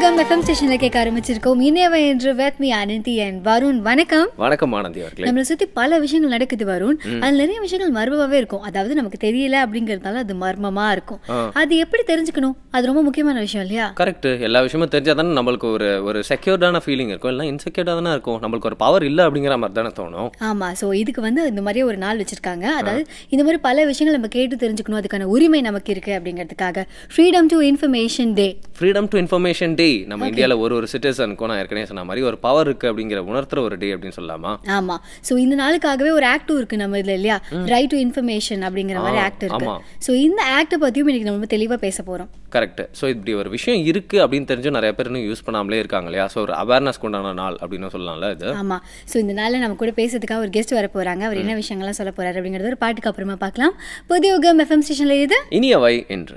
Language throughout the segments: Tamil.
புதியுகம் எஃப்எம் ஸ்டேஷன்ல கேட்க ஆரம்பிச்சிருக்கோம் இனியவை என்று with me Ananthi and Varun வணக்கம் வணக்கம் ஆனந்தி அவர்களே நம்மளை சுத்தி பல விஷயங்கள் நடக்குது வருண் அதுல நிறைய விஷயங்கள் மர்மமாவே இருக்கும் அதாவது நமக்கு தெரியல அப்படிங்கறதுனால அது மர்மமா இருக்கும் அது எப்படி தெரிஞ்சுக்கணும் அது ரொம்ப முக்கியமான விஷயம் இல்லையா கரெக்ட் எல்லா விஷயமும் தெரிஞ்சா தானே நம்மளுக்கு ஒரு ஒரு செக்யூர்டான ஃபீலிங் இருக்கும் இல்லை இன்செக்யூர்டாக தானே இருக்கும் நம்மளுக்கு ஒரு பவர் இல்லை அப்படிங்கிற மாதிரி தானே தோணும் ஆமா சோ இதுக்கு வந்து இந்த மாதிரி ஒரு நாள் வச்சிருக்காங்க அதாவது இந்த மாதிரி பல விஷயங்கள் நம்ம கேட்டு தெரிஞ்சுக்கணும் அதுக்கான உரிமை நமக்கு இருக்கு அப்படிங்கிறதுக்காக freedom to information day freedom to information day நம்ம இந்தியாவில் ஒரு ஒரு சிட்டிசனுக்கும் நான் ஏற்கனவே சொன்ன மாதிரி ஒரு பவர் இருக்கு அப்படிங்கிற உணர்த்துற ஒரு டே அப்படின்னு சொல்லலாமா ஆமா சோ இந்த நாளுக்காகவே ஒரு ஆக்டும் இருக்கு நம்ம இதுல இல்லையா ரைட் டு இன்ஃபர்மேஷன் அப்படிங்கிற மாதிரி ஆ, ஆக்ட் இருக்கு ஆமா. சோ இந்த ஆக்ட பத்தியும் இன்னைக்கு நம்ம தெளிவா பேச போறோம் கரெக்ட் ஸோ இப்படி ஒரு விஷயம் இருக்கு அப்படின்னு தெரிஞ்சும் நிறைய பேர் இன்னும் யூஸ் பண்ணாமலே இருக்காங்க இல்லையா ஸோ ஒரு அவேர்னஸ் உண்டான நாள் அப்படின்னு சொல்லலாம்ல இது ஆமா சோ இந்த நாள்ல நம்ம கூட பேசுறதுக்காக ஒரு கெஸ்ட் வர போறாங்க அவர் என்ன விஷயங்கள்லாம் சொல்ல போறாரு அப்படிங்கறது ஒரு பாட்டுக்கு அப்புறமா பார்க்கலாம் புதிய யுகம் எஃப்எம் ஸ்டேஷன்ல இது இனியவை என்று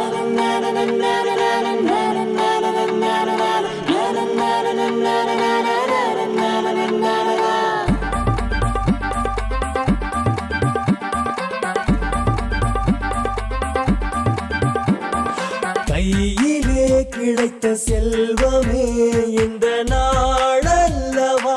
கையிலே கிடைத்த செல்வமே இந்த நாளல்லவா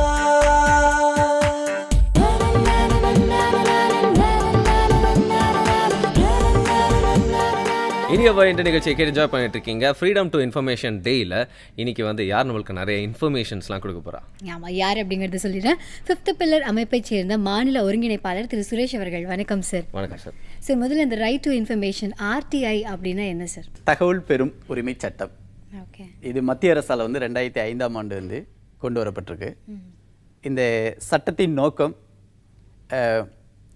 இனியவை என்ற நிகழ்ச்சியை கேட்டு என்ஜாய் பண்ணிட்டு இருக்கீங்க ஃப்ரீடம் டு இன்ஃபர்மேஷன் டேயில் இன்னைக்கு வந்து யார் நம்மளுக்கு நிறைய இன்ஃபர்மேஷன்ஸ்லாம் கொடுக்க போறா ஆமா யார் அப்படிங்கறது சொல்லிடுறேன் ஃபிஃப்த் பில்லர் அமைப்பைச் சேர்ந்த மாநில ஒருங்கிணைப்பாளர் திரு சுரேஷ் அவர்கள் வணக்கம் சார் வணக்கம் சார் சார் முதல்ல இந்த ரைட் டு இன்ஃபர்மேஷன் ஆர்டிஐ அப்படின்னா என்ன சார் தகவல் பெறும் உரிமை சட்டம் ஓகே இது மத்திய அரசால் வந்து ரெண்டாயிரத்தி ஐந்தாம் ஆண்டு வந்து கொண்டு வரப்பட்டிருக்கு இந்த சட்டத்தின் நோக்கம் அஹ்,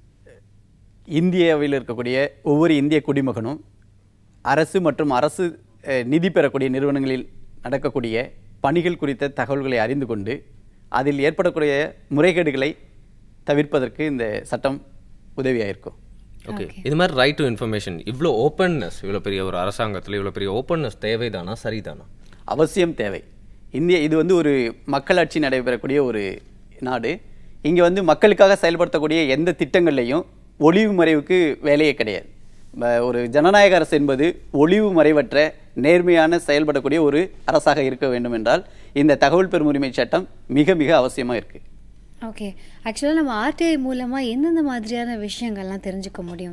இந்தியாவில் இருக்கக்கூடிய ஒவ்வொரு இந்திய குடிமகனும் அரசு மற்றும் அரசு அஹ், நிதி பெறக்கூடிய நிறுவனங்களில் நடக்கக்கூடிய பணிகள் குறித்த தகவல்களை அறிந்து கொண்டு அதில் ஏற்படக்கூடிய முறைகேடுகளை தவிர்ப்பதற்கு இந்த சட்டம் உதவியாக இருக்கும் ஓகே இது மாதிரி ரைட் டு இன்ஃபர்மேஷன் இவ்வளோ ஓப்பன்னஸ் இவ்வளோ பெரிய ஒரு அரசாங்கத்தில் இவ்வளோ பெரிய ஓப்பன்னஸ் தேவைதானா சரிதானா அவசியம் தேவை இந்திய இது வந்து ஒரு மக்களாட்சி நடைபெறக்கூடிய ஒரு நாடு இங்கே வந்து மக்களுக்காக செயல்படுத்தக்கூடிய எந்த திட்டங்கள்லையும் ஒளிவு மறைவுக்கு வேலையே கிடையாது ம- ஒரு ஜனநாயக அரசு என்பது ஒளிவு மறைவற்ற நேர்மையான செயல்படக்கூடிய ஒரு அரசாக இருக்க வேண்டும் என்றால் இந்த தகவல் பெறும் உரிமை சட்டம் மிக மிக அவசியமாக இருக்குது ஓகே ஆக்சுவலாக நம்ம ஆர்டிஐ மூலமா எந்தெந்த மாதிரியான விஷயங்கள்லாம் தெரிஞ்சுக்க முடியும்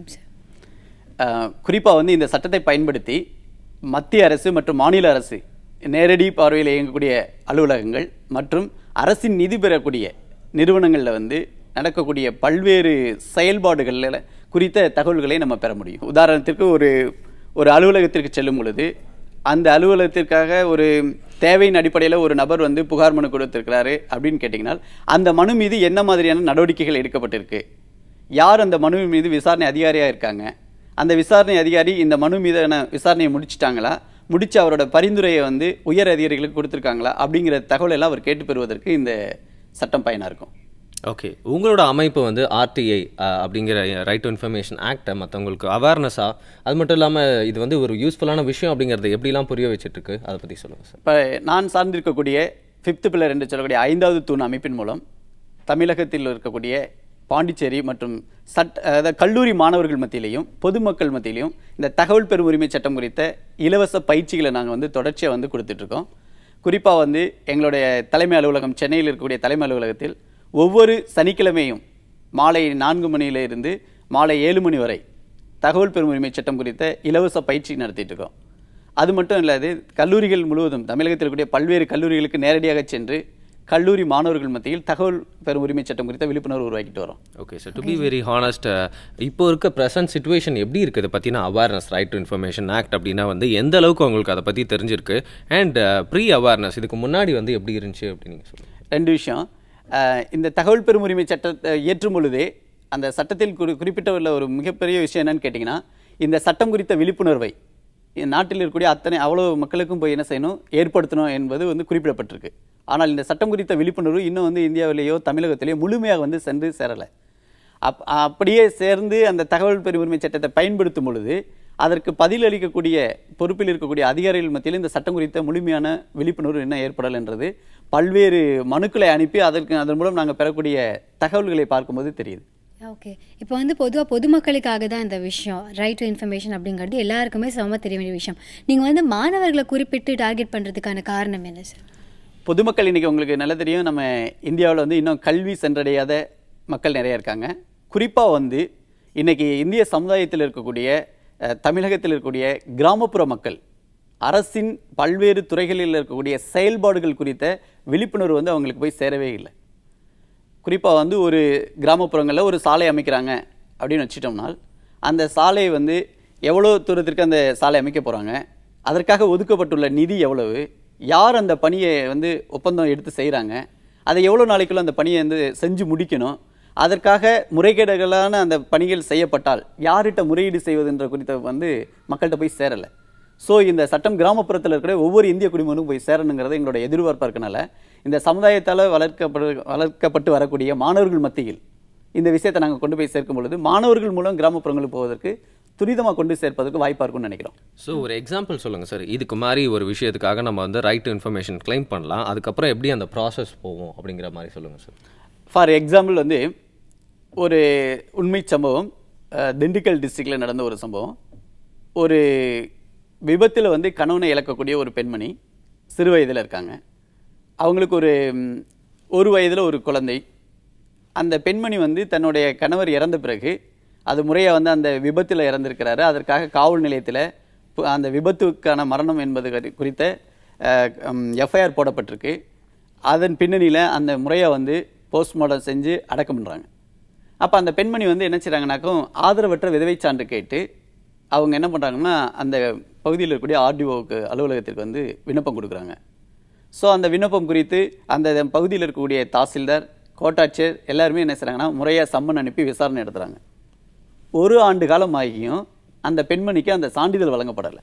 சார் குறிப்பாக வந்து இந்த சட்டத்தை பயன்படுத்தி மத்திய அரசு மற்றும் மாநில அரசு நேரடி பார்வையில் இயங்கக்கூடிய அலுவலகங்கள் மற்றும் அரசின் நிதி பெறக்கூடிய நிறுவனங்களில் வந்து நடக்கக்கூடிய பல்வேறு செயல்பாடுகளில் குறித்த தகவல்களை நம்ம பெற முடியும் உதாரணத்திற்கு ஒரு ஒரு அலுவலகத்திற்கு செல்லும் பொழுது அந்த அலுவலகத்திற்காக ஒரு தேவையின் அடிப்படையில் ஒரு நபர் வந்து புகார் மனு கொடுத்திருக்கிறாரு அப்படின்னு கேட்டிங்கன்னா அந்த மனு மீது என்ன மாதிரியான நடவடிக்கைகள் எடுக்கப்பட்டிருக்கு யார் அந்த மனு மீது விசாரணை அதிகாரியாக இருக்காங்க அந்த விசாரணை அதிகாரி இந்த மனு மீதான விசாரணையை முடிச்சிட்டாங்களா முடிச்சு அவரோட பரிந்துரையை வந்து உயர் அதிகாரிகளுக்கு கொடுத்துருக்காங்களா அப்படிங்கிற தகவல் எல்லாம் அவர் கேட்டு பெறுவதற்கு இந்த சட்டம் பயனாக இருக்கும் ஓகே உங்களோட அமைப்பு வந்து ஆர்டிஐ அப்படிங்கிற ரைட் டு இன்ஃபர்மேஷன் ஆக்டை மற்றவங்களுக்கு அவேர்னஸாக அது மட்டும் இல்லாமல் இது வந்து ஒரு யூஸ்ஃபுல்லான விஷயம் அப்படிங்கிறத எப்படிலாம் புரிய வச்சிட்டு இருக்கு அதை பற்றி சொல்லுங்கள் சார் இப்போ நான் சார்ந்திருக்கக்கூடிய ஃபிஃப்த் பில்லர் என்று சொல்லக்கூடிய ஐந்தாவது தூண் அமைப்பின் மூலம் தமிழகத்தில் இருக்கக்கூடிய பாண்டிச்சேரி மற்றும் சட் அதாவது கல்லூரி மாணவர்கள் மத்தியிலையும் பொதுமக்கள் மத்தியிலையும் இந்த தகவல் பெறும் உரிமை சட்டம் குறித்த இலவச பயிற்சிகளை நாங்கள் வந்து தொடர்ச்சியாக வந்து கொடுத்துட்ருக்கோம் குறிப்பாக வந்து எங்களுடைய தலைமை அலுவலகம் சென்னையில் இருக்கக்கூடிய தலைமை அலுவலகத்தில் ஒவ்வொரு சனிக்கிழமையும் மாலை நான்கு மணியில இருந்து மாலை ஏழு மணி வரை தகவல் பெறும் உரிமை சட்டம் குறித்த இலவச பயிற்சி நடத்திட்டு இருக்கோம் அது மட்டும் இல்லாது கல்லூரிகள் முழுவதும் தமிழகத்தில் இருக்கக்கூடிய பல்வேறு கல்லூரிகளுக்கு நேரடியாக சென்று கல்லூரி மாணவர்கள் மத்தியில் தகவல் பெறும் உரிமை சட்டம் குறித்த விழிப்புணர்வு உருவாக்கிட்டு வரோம் okay sir to be very honest இப்போ இருக்க ப்ரெசன்ட் சுச்சுவேஷன் எப்படி இருக்குது பற்றின awareness right to information act அப்படின்னா வந்து எந்த அளவுக்கு உங்களுக்கு அதை பற்றி தெரிஞ்சிருக்கு அண்ட் ப்ரீ அவேர்னஸ் இதுக்கு முன்னாடி வந்து எப்படி இருந்துச்சு அப்படின்னு நீங்கள் சொல்லுங்கள் ரெண்டு விஷயம் அஹ், இந்த தகவல் பெறும் உரிமை சட்டத்தை ஏற்றும் பொழுதே அந்த சட்டத்தில் குறி குறிப்பிட்ட உள்ள ஒரு மிகப்பெரிய விஷயம் என்னன்னு கேட்டிங்கன்னா இந்த சட்டம் குறித்த விழிப்புணர்வை இந்த நாட்டில் இருக்கக்கூடிய அத்தனை அவ்வளோ மக்களுக்கும் போய் என்ன செய்யணும் ஏற்படுத்தணும் என்பது வந்து குறிப்பிடப்பட்டிருக்கு ஆனால் இந்த சட்டம் குறித்த விழிப்புணர்வு இன்னும் வந்து இந்தியாவிலேயோ தமிழகத்திலேயோ முழுமையாக வந்து சென்று சேரலை அப் அப்படியே சேர்ந்து அந்த தகவல் பெறும் உரிமை சட்டத்தை பயன்படுத்தும் பொழுது அதற்கு பதில் அளிக்கக்கூடிய பொறுப்பில் இருக்கக்கூடிய அதிகாரிகள் மத்தியில் இந்த சட்டம் குறித்த முழுமையான விழிப்புணர்வு என்ன ஏற்படல் என்றது பல்வேறு மனுக்களை அனுப்பி அதற்கு அதன் மூலம் நாங்கள் பெறக்கூடிய தகவல்களை பார்க்கும்போது தெரியுது ஓகே இப்போ வந்து பொதுவாக பொதுமக்களுக்காக தான் இந்த விஷயம் ரைட் டு இன்ஃபர்மேஷன் அப்படிங்கிறது எல்லாருக்குமே சமமாக தெரிய வேண்டிய விஷயம் நீங்கள் வந்து மாணவர்களை குறிப்பிட்டு டார்கெட் பண்ணுறதுக்கான காரணம் என்ன சார் பொதுமக்கள் இன்னைக்கு உங்களுக்கு நல்லா தெரியும் நம்ம இந்தியாவில் வந்து இன்னும் கல்வி சென்றடையாத மக்கள் நிறைய இருக்காங்க குறிப்பாக வந்து இன்னைக்கு இந்திய சமுதாயத்தில் இருக்கக்கூடிய அஹ், தமிழகத்தில் இருக்கக்கூடிய கிராமப்புற மக்கள் அரசின் பல்வேறு துறைகளில் இருக்கக்கூடிய செயல்பாடுகள் குறித்த விழிப்புணர்வு வந்து அவங்களுக்கு போய் சேரவே இல்லை குறிப்பாக வந்து ஒரு கிராமப்புறங்களில் ஒரு சாலை அமைக்கிறாங்க அப்படின்னு வச்சுட்டோம்னால் அந்த சாலை வந்து எவ்வளோ தூரத்திற்கு அந்த சாலை அமைக்க போகிறாங்க அதற்காக ஒதுக்கப்பட்டுள்ள நிதி எவ்வளவு யார் அந்த பணியை வந்து ஒப்பந்தம் எடுத்து செய்கிறாங்க அதை எவ்வளோ நாளைக்குள்ள அந்த பணியை வந்து செஞ்சு முடிக்கணும் அதற்காக முறைகேடுகளான அந்த பணிகள் செய்யப்பட்டால் யார்கிட்ட முறையீடு செய்வதுன்ற குறித்த வந்து மக்கள்கிட்ட போய் சேரலை ஸோ இந்த சட்டம் கிராமப்புறத்தில் இருக்கிற ஒவ்வொரு இந்திய குடிமகனுக்கும் போய் சேரணுங்கிறது எங்களோட எதிர்பார்ப்பாக இருக்கனால இந்த சமுதாயத்தால் வளர்க்கப்படு வளர்க்கப்பட்டு வரக்கூடிய மாணவர்கள் மத்தியில் இந்த விஷயத்தை நாங்கள் கொண்டு போய் சேர்க்கும் பொழுது மாணவர்கள் மூலம் கிராமப்புறங்களுக்கு போவதற்கு துரிதமாக கொண்டு சேர்ப்பதற்கு வாய்ப்பாக இருக்கும்னு நினைக்கிறோம் ஸோ ஒரு எக்ஸாம்பிள் சொல்லுங்கள் சார் இதுக்கு மாதிரி ஒரு விஷயத்துக்காக நம்ம வந்து ரைட் டு இன்ஃபர்மேஷன் க்ளைம் பண்ணலாம் அதுக்கப்புறம் எப்படி அந்த ப்ராசஸ் போகும் அப்படிங்கிற மாதிரி சொல்லுங்கள் சார் ஃபார் எக்ஸாம்பிள் வந்து ஒரு உண்மை சம்பவம் அஹ், திண்டுக்கல் டிஸ்ட்ரிக்டில் நடந்த ஒரு சம்பவம் ஒரு விபத்தில் வந்து கணவனை இழக்கக்கூடிய ஒரு பெண்மணி சிறு வயதில் இருக்காங்க அவங்களுக்கு ஒரு ம், ஒரு வயதில் ஒரு குழந்தை அந்த பெண்மணி வந்து தன்னுடைய கணவர் இறந்த பிறகு அது முறையாக வந்து அந்த விபத்தில் இறந்திருக்கிறாரு அதற்காக காவல் நிலையத்தில் பு- அந்த விபத்துக்கான மரணம் என்பது கரி- குறித்த எஃப்ஐஆர் போடப்பட்டிருக்கு அதன் பின்னணியில் அந்த முறையை வந்து போஸ்ட்மார்ட்டம் செஞ்சு அடக்கம் பண்ணுறாங்க அப்போ அந்த பெண்மணி வந்து என்ன செய்கிறாங்கனாக்கும் ஆதரவற்ற விதவை சான்று கேட்டு அவங்க என்ன பண்ணுறாங்கன்னா அந்த பகுதியில் இருக்கக்கூடிய ஆர்டிஓக்கு அலுவலகத்திற்கு வந்து விண்ணப்பம் கொடுக்குறாங்க ஸோ அந்த விண்ணப்பம் குறித்து அந்த பகுதியில் இருக்கக்கூடிய தாசில்தார் கோட்டாட்சியர் எல்லாருமே என்ன செய்கிறாங்கன்னா முறையாக சம்மன் அனுப்பி விசாரணை நடத்துகிறாங்க ஒரு ஆண்டு காலம் ஆகியும் அந்த பெண்மணிக்கு அந்த சான்றிதழ் வழங்கப்படலை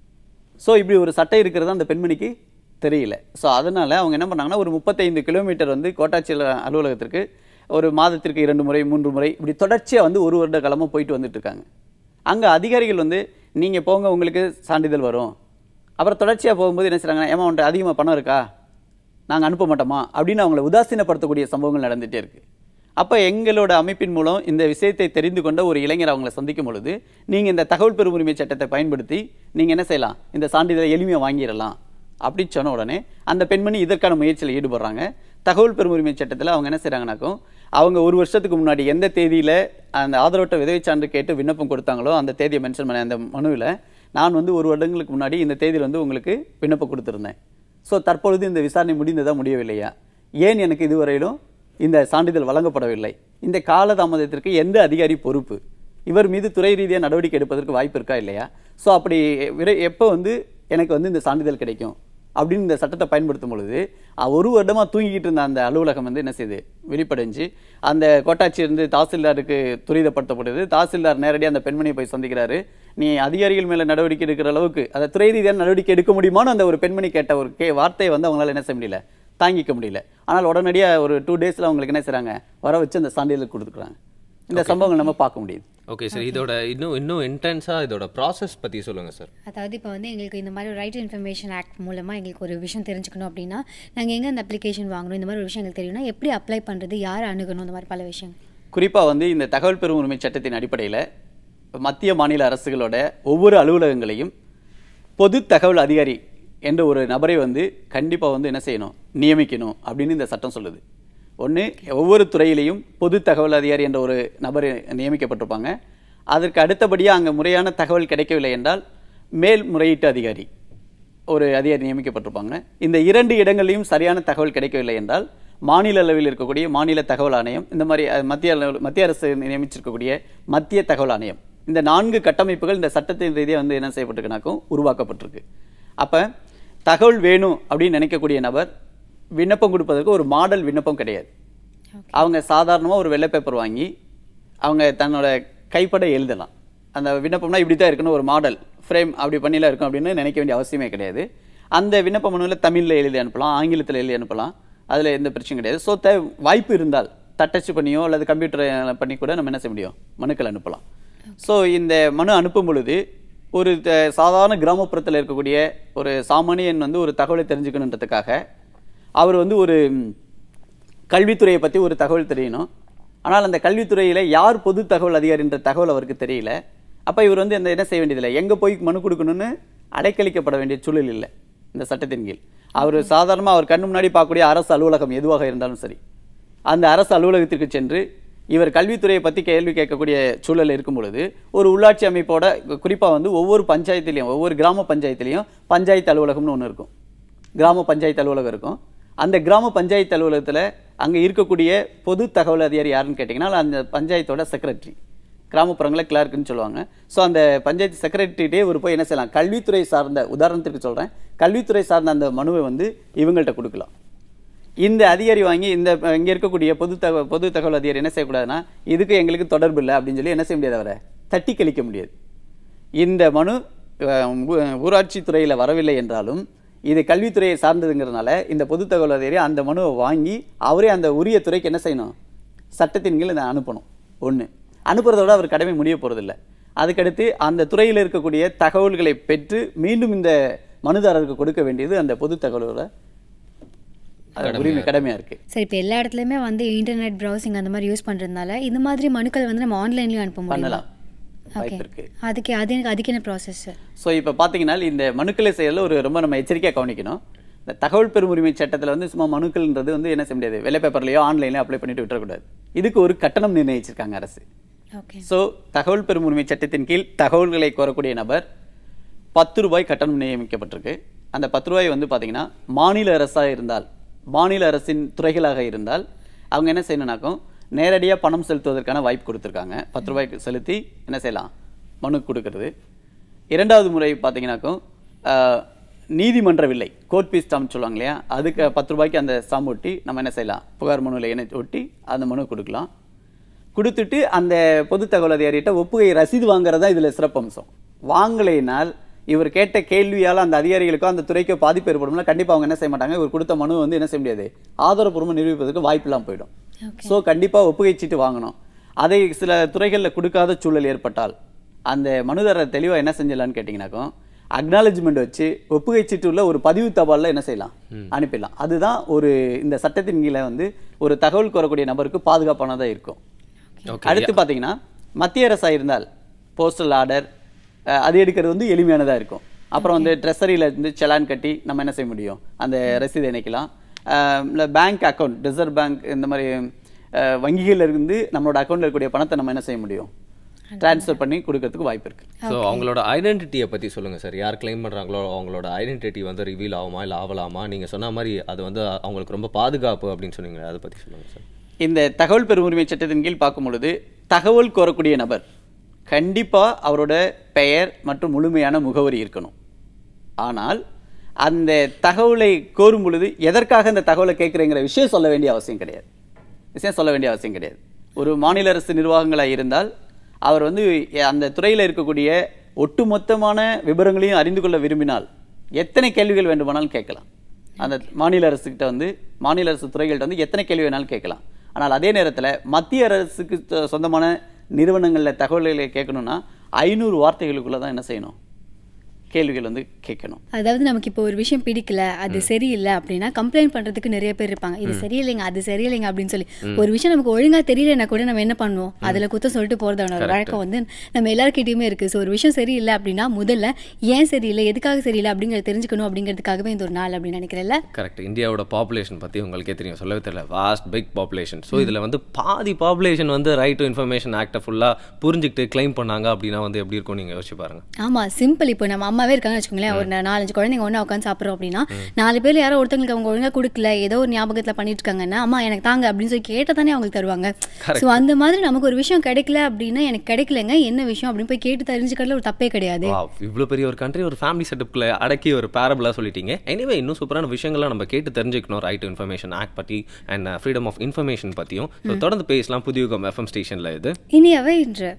ஸோ இப்படி ஒரு சட்டம் இருக்கிறது அந்த பெண்மணிக்கு தெரியல ஸோ அதனால் அவங்க என்ன பண்ணாங்கன்னா ஒரு முப்பத்தைந்து கிலோமீட்டர் வந்து கோட்டாட்சியர் அலுவலகத்திற்கு ஒரு மாதத்திற்கு இரண்டு முறை மூன்று முறை இப்படி தொடர்ச்சியாக வந்து ஒரு வருட காலமாக போயிட்டு வந்துட்டு இருக்காங்க அங்கே அதிகாரிகள் வந்து நீங்கள் போங்க உங்களுக்கு சான்றிதழ் வரும் அப்புறம் தொடர்ச்சியாக போகும்போது என்ன செய்கிறாங்க ஏமா உன்ட்ட அதிகமாக பணம் இருக்கா நாங்கள் அனுப்ப மாட்டோமா அப்படின்னு அவங்கள உதாசீனப்படுத்தக்கூடிய சம்பவங்கள் நடந்துகிட்டே இருக்கு அப்போ எங்களோட அமைப்பின் மூலம் இந்த விஷயத்தை தெரிந்து கொண்ட ஒரு இளைஞர் அவங்களை சந்திக்கும் பொழுது நீங்கள் இந்த தகவல் பெறும் உரிமை சட்டத்தை பயன்படுத்தி நீங்கள் என்ன செய்யலாம் இந்த சான்றிதழை எளிமையாக வாங்கிடலாம் அப்படின்னு சொன்ன உடனே அந்த பெண்மணி இதற்கான முயற்சியில் ஈடுபடுறாங்க தகவல் பெறும் உரிமை சட்டத்தில் அவங்க என்ன செய்கிறாங்கனாக்கும் அவங்க ஒரு வருஷத்துக்கு முன்னாடி எந்த தேதியில் அந்த ஆதரவற்ற விதவை சான்று கேட்டு விண்ணப்பம் கொடுத்தாங்களோ அந்த தேதியை மென்ஷன் பண்ண அந்த மனுவில் நான் வந்து ஒரு வருடங்களுக்கு முன்னாடி இந்த தேதியில் வந்து உங்களுக்கு விண்ணப்பம் கொடுத்துருந்தேன் ஸோ தற்பொழுது இந்த விசாரணை முடிந்ததா முடியவில்லையா ஏன் எனக்கு இதுவரையிலும் இந்த சான்றிதழ் வழங்கப்படவில்லை இந்த காலதாமதத்திற்கு எந்த அதிகாரி பொறுப்பு இவர் மீது துறை ரீதியாக நடவடிக்கை எடுப்பதற்கு வாய்ப்பு இருக்கா இல்லையா ஸோ அப்படி விரை எப்போ வந்து எனக்கு வந்து இந்த சான்றிதழ் கிடைக்கும் அப்படின்னு இந்த சட்டத்தை பயன்படுத்தும் பொழுது அஹ், ஒரு வருடமா தூங்கிக்கிட்டு இருந்த அந்த அலுவலகம் வந்து என்ன செய்யுது வெளிப்படைஞ்சு அந்த கோட்டாட்சி இருந்து தாசில்தாருக்கு துரிதப்படுத்தப்படுது தாசில்தார் நேரடியாக அந்த பெண்மணியை போய் சந்திக்கிறாரு நீ அதிகாரிகள் மேல நடவடிக்கை எடுக்கிற அளவுக்கு அதை துறை ரீதியான நடவடிக்கை எடுக்க முடியுமான்னு அந்த ஒரு பெண்மணி கேட்ட ஒரு கே வார்த்தையை வந்து அவங்களால என்ன செய்ய முடியல தாங்கிக்க முடியல ஆனால் உடனடியாக ஒரு டூ டேஸ்ல அவங்களுக்கு என்ன செய்றாங்க வர வச்சு அந்த சான்றிதழ் கொடுத்துக்கிறாங்க இந்த சம்பவங்கள் நம்ம பார்க்க முடியுது ஓகே சார் இதோட இன்னும் இன்னும் இன்டென்ஸாக இதோட ப்ராசஸ் பற்றி சொல்லுங்கள் சார் அதாவது இப்போ வந்து எங்களுக்கு இந்த மாதிரி ரைட் இன்ஃபர்மேஷன் ஆக்ட் மூலமாக எங்களுக்கு ஒரு விஷயம் தெரிஞ்சுக்கணும் அப்படின்னா நாங்கள் எங்கே அந்த அப்ளிகேஷன் வாங்கணும் இந்த மாதிரி ஒரு விஷயம் எங்களுக்கு தெரியும்னா எப்படி அப்ளை பண்ணுறது யாரை அணுகணும் இந்த மாதிரி பல விஷயங்கள் குறிப்பா வந்து இந்த தகவல் பெறும் உரிமை சட்டத்தின் அடிப்படையில் மத்திய மாநில அரசுகளோட ஒவ்வொரு அலுவலகங்களையும் பொது தகவல் அதிகாரி என்ற ஒரு நபரை வந்து கண்டிப்பா வந்து என்ன செய்யணும் நியமிக்கணும் அப்படின்னு இந்த சட்டம் சொல்லுது ஒன்று ஒவ்வொரு துறையிலையும் பொது தகவல் அதிகாரி என்ற ஒரு நபர் நியமிக்கப்பட்டிருப்பாங்க அதற்கு அடுத்தபடியாக அங்கே முறையான தகவல் கிடைக்கவில்லை என்றால் மேல் முறையீட்டு அதிகாரி ஒரு அதிகாரி நியமிக்கப்பட்டிருப்பாங்க இந்த இரண்டு இடங்களிலும் சரியான தகவல் கிடைக்கவில்லை என்றால் மாநில அளவில் இருக்கக்கூடிய மாநில தகவல் ஆணையம் இந்த மாதிரி அஹ், மத்திய அளவில் மத்திய அரசு நியமிச்சிருக்கக்கூடிய மத்திய தகவல் ஆணையம் இந்த நான்கு கட்டமைப்புகள் இந்த சட்டத்தின் ரீதியாக வந்து என்ன செய்யப்பட்டிருக்குனாக்கும் உருவாக்கப்பட்டிருக்கு அப்போ தகவல் வேணும் அப்படின்னு நினைக்கக்கூடிய நபர் விண்ணப்பம் கொடுப்பதற்கு ஒரு மாடல் விண்ணப்பம் கிடையாது அவங்க சாதாரணமாக ஒரு வெள்ளை பேப்பர் வாங்கி அவங்க தன்னோட கைப்பட எழுதலாம் அந்த விண்ணப்பம்னா இப்படி தான் இருக்கணும் ஒரு மாடல் ஃப்ரேம் அப்படி பண்ணிலாம் இருக்கும் அப்படின்னு நினைக்க வேண்டிய அவசியமே கிடையாது அந்த விண்ணப்ப மனுவில் தமிழில் எழுதி அனுப்பலாம் ஆங்கிலத்தில் எழுதி அனுப்பலாம் அதில் எந்த பிரச்சனையும் கிடையாது ஸோ த வாய்ப்பு இருந்தால் தட்டச்சு பண்ணியோ அல்லது கம்ப்யூட்டர் பண்ணி கூட நம்ம என்ன செய்ய முடியும் மனுக்கள் அனுப்பலாம் ஸோ இந்த மனு அனுப்பும் பொழுது ஒரு த- சாதாரண கிராமப்புறத்தில் இருக்கக்கூடிய ஒரு சாமானியன் வந்து ஒரு தகவலை தெரிஞ்சுக்கணுன்றதுக்காக அவர் வந்து ஒரு ம், கல்வித்துறையை பற்றி ஒரு தகவல் தெரியணும் ஆனால் அந்த கல்வித்துறையில யார் பொது தகவல் அதிகாரின்ற தகவல் அவருக்கு தெரியல அப்ப இவர் வந்து அந்த என்ன செய்ய வேண்டியதில்லை எங்க போய் மனு கொடுக்கணும்னு அடைக்கழிக்கப்பட வேண்டிய சூழல் இல்லை இந்த சட்டத்தின் கீழ் அவர் சாதாரணமா அவர் கண்ணு முன்னாடி பார்க்கக்கூடிய அரசு அலுவலகம் எதுவாக இருந்தாலும் சரி அந்த அரசு அலுவலகத்திற்கு சென்று இவர் கல்வித்துறையை பத்தி கேள்வி கேட்கக்கூடிய சூழல் இருக்கும் பொழுது ஒரு உள்ளாட்சி அமைப்போட குறிப்பா வந்து ஒவ்வொரு பஞ்சாயத்துலையும் ஒவ்வொரு கிராம பஞ்சாயத்துலையும் பஞ்சாயத்து அலுவலகம்னு ஒன்று இருக்கும் கிராம பஞ்சாயத்து அலுவலகம் இருக்கும் அந்த கிராம பஞ்சாயத்து அலுவலகத்துல அங்க இருக்கக்கூடிய பொது தகவல் அதிகாரி யாருன்னு கேட்டிங்கன்னா அந்த பஞ்சாயத்தோட செக்ரட்டரி கிராமப்புறங்களில் கிளார்க்குன்னு சொல்லுவாங்க ஸோ அந்த பஞ்சாயத்து செக்ரட்டரிட்டே ஒரு போய் என்ன செய்யலாம் கல்வித்துறை சார்ந்த உதாரணத்துக்கு சொல்றேன் கல்வித்துறை சார்ந்த அந்த மனுவை வந்து இவங்கள்ட்ட கொடுக்கலாம் இந்த அதிகாரி வாங்கி இந்த அஹ், இங்க இருக்கக்கூடிய பொது தகவல் பொது தகவல் அதிகாரி என்ன செய்யக்கூடாதுன்னா இதுக்கு எங்களுக்கு தொடர்பு இல்லை அப்படின்னு சொல்லி என்ன செய்ய முடியாது அவரை தட்டி கழிக்க முடியாது இந்த மனு அஹ், ஊ- ஊராட்சி துறையில வரவில்லை என்றாலும் இது கல்வித்துறையை சார்ந்ததுங்கிறதுனால இந்த பொது தகவல் அதிகாரி அந்த மனுவை வாங்கி அவரே அந்த உரிய துறைக்கு என்ன செய்யணும் சட்டத்தின் கீழ் இதை அனுப்பணும் ஒண்ணு அனுப்புறதோட அவர் கடமை முடிய போறதில்ல அதுக்கடுத்து அந்த துறையில் இருக்கக்கூடிய தகவல்களை பெற்று மீண்டும் இந்த மனுதாரருக்கு கொடுக்க வேண்டியது அந்த பொது தகவலோட அஹ், உரிமை கடமையா இருக்கு சரி இப்போ எல்லா இடத்துலையுமே வந்து இன்டர்நெட் ப்ரௌசிங் அந்த மாதிரி யூஸ் பண்ணுறதுனால இந்த மாதிரி மனுக்கள் வந்து நம்ம ஆன்லைன்லேயும் அனுப்ப முடியும் பண்ணலாம் ஓகே வாய்ப்பு இருக்கு அதுக்கு அது எனக்கு அதுக்கு என்ன ப்ராசஸ் ஸோ இப்போ பார்த்தீங்கன்னா இந்த மனுக்களை செய்யறதுல ஒரு ரொம்ப நம்ம எச்சரிக்கையாக கவனிக்கணும் இந்த தகவல் பெறும் உரிமை சட்டத்தில் வந்து சும்மா மனுக்கள்ன்றது வந்து என்ன செய்ய முடியாது வெள்ளை பேப்பர்லையோ ஆன்லைன்லையோ அப்ளை பண்ணிட்டு விட்டுறக்கூடாது இதுக்கு ஒரு கட்டணம் நிர்ணயிச்சிருக்காங்க அரசு ஓகே ஸோ தகவல் பெறும் உரிமை சட்டத்தின் கீழ் தகவல்களை கோரக்கூடிய நபர் பத்து ரூபாய் கட்டணம் நியமிக்கப்பட்டிருக்கு அந்த பத்து ரூபாய் வந்து பார்த்தீங்கன்னா மாநில அரசாக இருந்தால் மாநில அரசின் துறைகளாக இருந்தால் அவங்க என்ன செய்யணும்னாக்கும் நேரடியாக பணம் செலுத்துவதற்கான வாய்ப்பு கொடுத்துருக்காங்க பத்து ரூபாய்க்கு செலுத்தி என்ன செய்யலாம் மனு கொடுக்கறது இரண்டாவது முறை பார்த்தீங்கன்னாக்கும் ஆஹ், நீதிமன்ற வில்லை கோர்ட் பீஸ் ஸ்டாம்ப் சொல்லுவாங்க இல்லையா அதுக்கு பத்து ரூபாய்க்கு அந்த ஸ்டாம்ப் ஒட்டி நம்ம என்ன செய்யலாம் புகார் மனுவில் இணை ஒட்டி அந்த மனு கொடுக்கலாம் கொடுத்துட்டு அந்த பொது தகவல் அதிகாரிகிட்ட ஒப்புகை ரசீது வாங்குறது தான் இதில் சிறப்பம்சம் வாங்கலைனால் இவர் கேட்ட கேள்வியால் அந்த அதிகாரிகளுக்கோ அந்த துறைக்கோ பாதிப்பு ஏற்படும்னா கண்டிப்பாக அவங்க என்ன செய்ய மாட்டாங்க இவர் கொடுத்த மனு வந்து என்ன செய்ய முடியாது ஆதாரப்பூர்வமாக நிரூபிப்பதற்கு வாய்ப்பு இல்லாமல் போயிடும் ஸோ கண்டிப்பாக ஒப்புகை சீட்டு வாங்கணும் அதை சில துறைகளில் கொடுக்காத சூழல் ஏற்பட்டால் அந்த மனுதாரர் தெளிவாக என்ன செஞ்சிடலான்னு கேட்டிங்கனாக்கோ அக்னாலஜ்மெண்ட் வச்சு ஒப்புகை சீட்டு உள்ள ஒரு பதிவு தபாலில் என்ன செய்யலாம் அனுப்பிடலாம் அதுதான் ஒரு இந்த சட்டத்தின் கீழே வந்து ஒரு தகவல் கோரக்கூடிய நபருக்கு பாதுகாப்பானதாக இருக்கும் ஓகே அடுத்து பார்த்தீங்கன்னா மத்திய அரசா இருந்தால் போஸ்டல் ஆர்டர் அது எடுக்கிறது வந்து எளிமையானதா இருக்கும் அப்புறம் வந்து ட்ரெஸரியில் இருந்து செலான் கட்டி நம்ம என்ன செய்ய முடியும் அந்த ரசீது இணைக்கலாம் இல்லை பேங்க் அக்கௌண்ட் ரிசர்வ் பேங்க் இந்த மாதிரி அஹ், வங்கிகள்ல இருந்து நம்மளோட அக்கௌண்ட்ல இருக்கக்கூடிய பணத்தை நம்ம என்ன செய்ய முடியும் ட்ரான்ஸ்ஃபர் பண்ணி கொடுக்கறதுக்கு வாய்ப்பு இருக்கு ஸோ அவங்களோட ஐடென்டிட்டியை பற்றி சொல்லுங்கள் சார் யார் கிளைம் பண்ணுறாங்களோ அவங்களோட ஐடென்டிட்டி வந்து ரிவீல் ஆகுமா இல்லை ஆகலாமா நீங்கள் சொன்ன மாதிரி அது வந்து அவங்களுக்கு ரொம்ப பாதுகாப்பு அப்படின்னு சொன்னீங்களே அதை பற்றி சொல்லுங்கள் சார் இந்த தகவல் பெறும் உரிமை சட்டத்தின் கீழ் பார்க்கும் பொழுது தகவல் கோரக்கூடிய நபர் கண்டிப்பா அவரோட பெயர் மற்றும் முழுமையான முகவரி இருக்கணும் ஆனால் அந்த தகவலை கோரும் பொழுது எதற்காக இந்த தகவலை கேட்குறேங்கிற விஷயம் சொல்ல வேண்டிய அவசியம் கிடையாது விஷயம் சொல்ல வேண்டிய அவசியம் கிடையாது ஒரு மாநில அரசு நிர்வாகங்களாக இருந்தால் அவர் வந்து அந்த துறையில் இருக்கக்கூடிய ஒட்டுமொத்தமான விவரங்களையும் அறிந்து கொள்ள விரும்பினால் எத்தனை கேள்விகள் வேண்டுமானாலும் கேட்கலாம் அந்த மாநில அரசுகிட்ட வந்து மாநில அரசு துறைகள்கிட்ட வந்து எத்தனை கேள்வி வேணாலும் கேட்கலாம் ஆனால் அதே நேரத்தில் மத்திய அரசுக்கு சொ- சொந்தமான நிறுவனங்களில் தகவல்களை கேட்கணும்னா ஐநூறு வார்த்தைகளுக்குள்ள தான் என்ன செய்யணும் கேள்விகள் வந்து கேட்கணும் அதாவது நமக்கு இப்போ ஒரு விஷயம் பிடிக்கல அது சரியில்லை அப்படின்னா கம்ப்ளைண்ட் பண்றதுக்கு நிறைய பேர் இருப்பாங்க இது சரியில்லைங்க அது சரியில்லைங்க அப்படின்னு சொல்லி ஒரு விஷயம் நமக்கு ஒழுங்கா தெரியலன்னா கூட நம்ம என்ன பண்ணுவோம் அதுல குத்தம் சொல்லிட்டு போறதான ஒரு வழக்கம் வந்து நம்ம எல்லாருக்கிட்டையுமே இருக்கு ஸோ ஒரு விஷயம் சரியில்லை அப்படின்னா முதல்ல ஏன் சரியில்லை எதுக்காக சரியில்லை அப்படிங்கறத தெரிஞ்சுக்கணும் அப்படிங்கிறதுக்காகவே இந்த ஒரு நாள் அப்படின்னு நினைக்கிறேன்ல கரெக்ட் இந்தியாவோட பாப்புலேஷன் பற்றி உங்களுக்கே தெரியும் சொல்லவே தெரியல வாஸ்ட் பிக் பாப்புலேஷன் ஸோ இதில் வந்து பாதி பாப்புலேஷன் வந்து ரைட் டு இன்ஃபர்மேஷன் ஆக்டை ஃபுல்லாக புரிஞ்சுக்கிட்டு க்ளைம் பண்ணாங்க அப்படின்னா வந்து எப்படி இருக்கும் நீங்கள் யோசிச்சு பாருங்க ஆமா சிம்பிள் இப்போ நம்ம அம்மாவே இருக்காங்கன்னு வச்சுக்கோங்களேன் ஒரு நா- நாலஞ்சு குழந்தைங்க ஒண்ணா உட்காந்து சாப்பிட்றோம் அப்படின்னா நாலு பேர் யாரோ ஒருத்தங்களுக்கு அவங்க ஒழுங்கா கொடுக்கல ஏதோ ஒரு ஞாபகத்துல பண்ணிட்டு இருக்காங்கன்னா அம்மா எனக்கு தாங்க அப்படின்னு சொல்லி கேட்டால் தானே அவங்களுக்கு தருவாங்க ஸோ அந்த மாதிரி நமக்கு ஒரு விஷயம் கிடைக்கல அப்படின்னா எனக்கு கிடைக்கலங்க என்ன விஷயம் அப்படின்னு போய் கேட்டு தெரிஞ்சுக்கிறதுல ஒரு தப்பே கிடையாது வா இவ்வளோ பெரிய ஒரு கண்ட்ரி ஒரு ஃபேமிலி செட்டப்பில் அடக்கி ஒரு பேரபிளாக சொல்லிட்டீங்க எனிவே இன்னும் சூப்பரான விஷயங்கள்லாம் நம்ம கேட்டு தெரிஞ்சுக்கணும் ரைட் டு இன்ஃபர்மேஷன் ஆக்ட் பற்றி அண்ட் ஃப்ரீடம் ஆஃப் இன்ஃபர்மேஷன் பற்றியும் ஸோ தொடர்ந்து பேசலாம் புதியுகம் எஃப்எம் ஸ்டேஷனில் இது இனியவை இன்று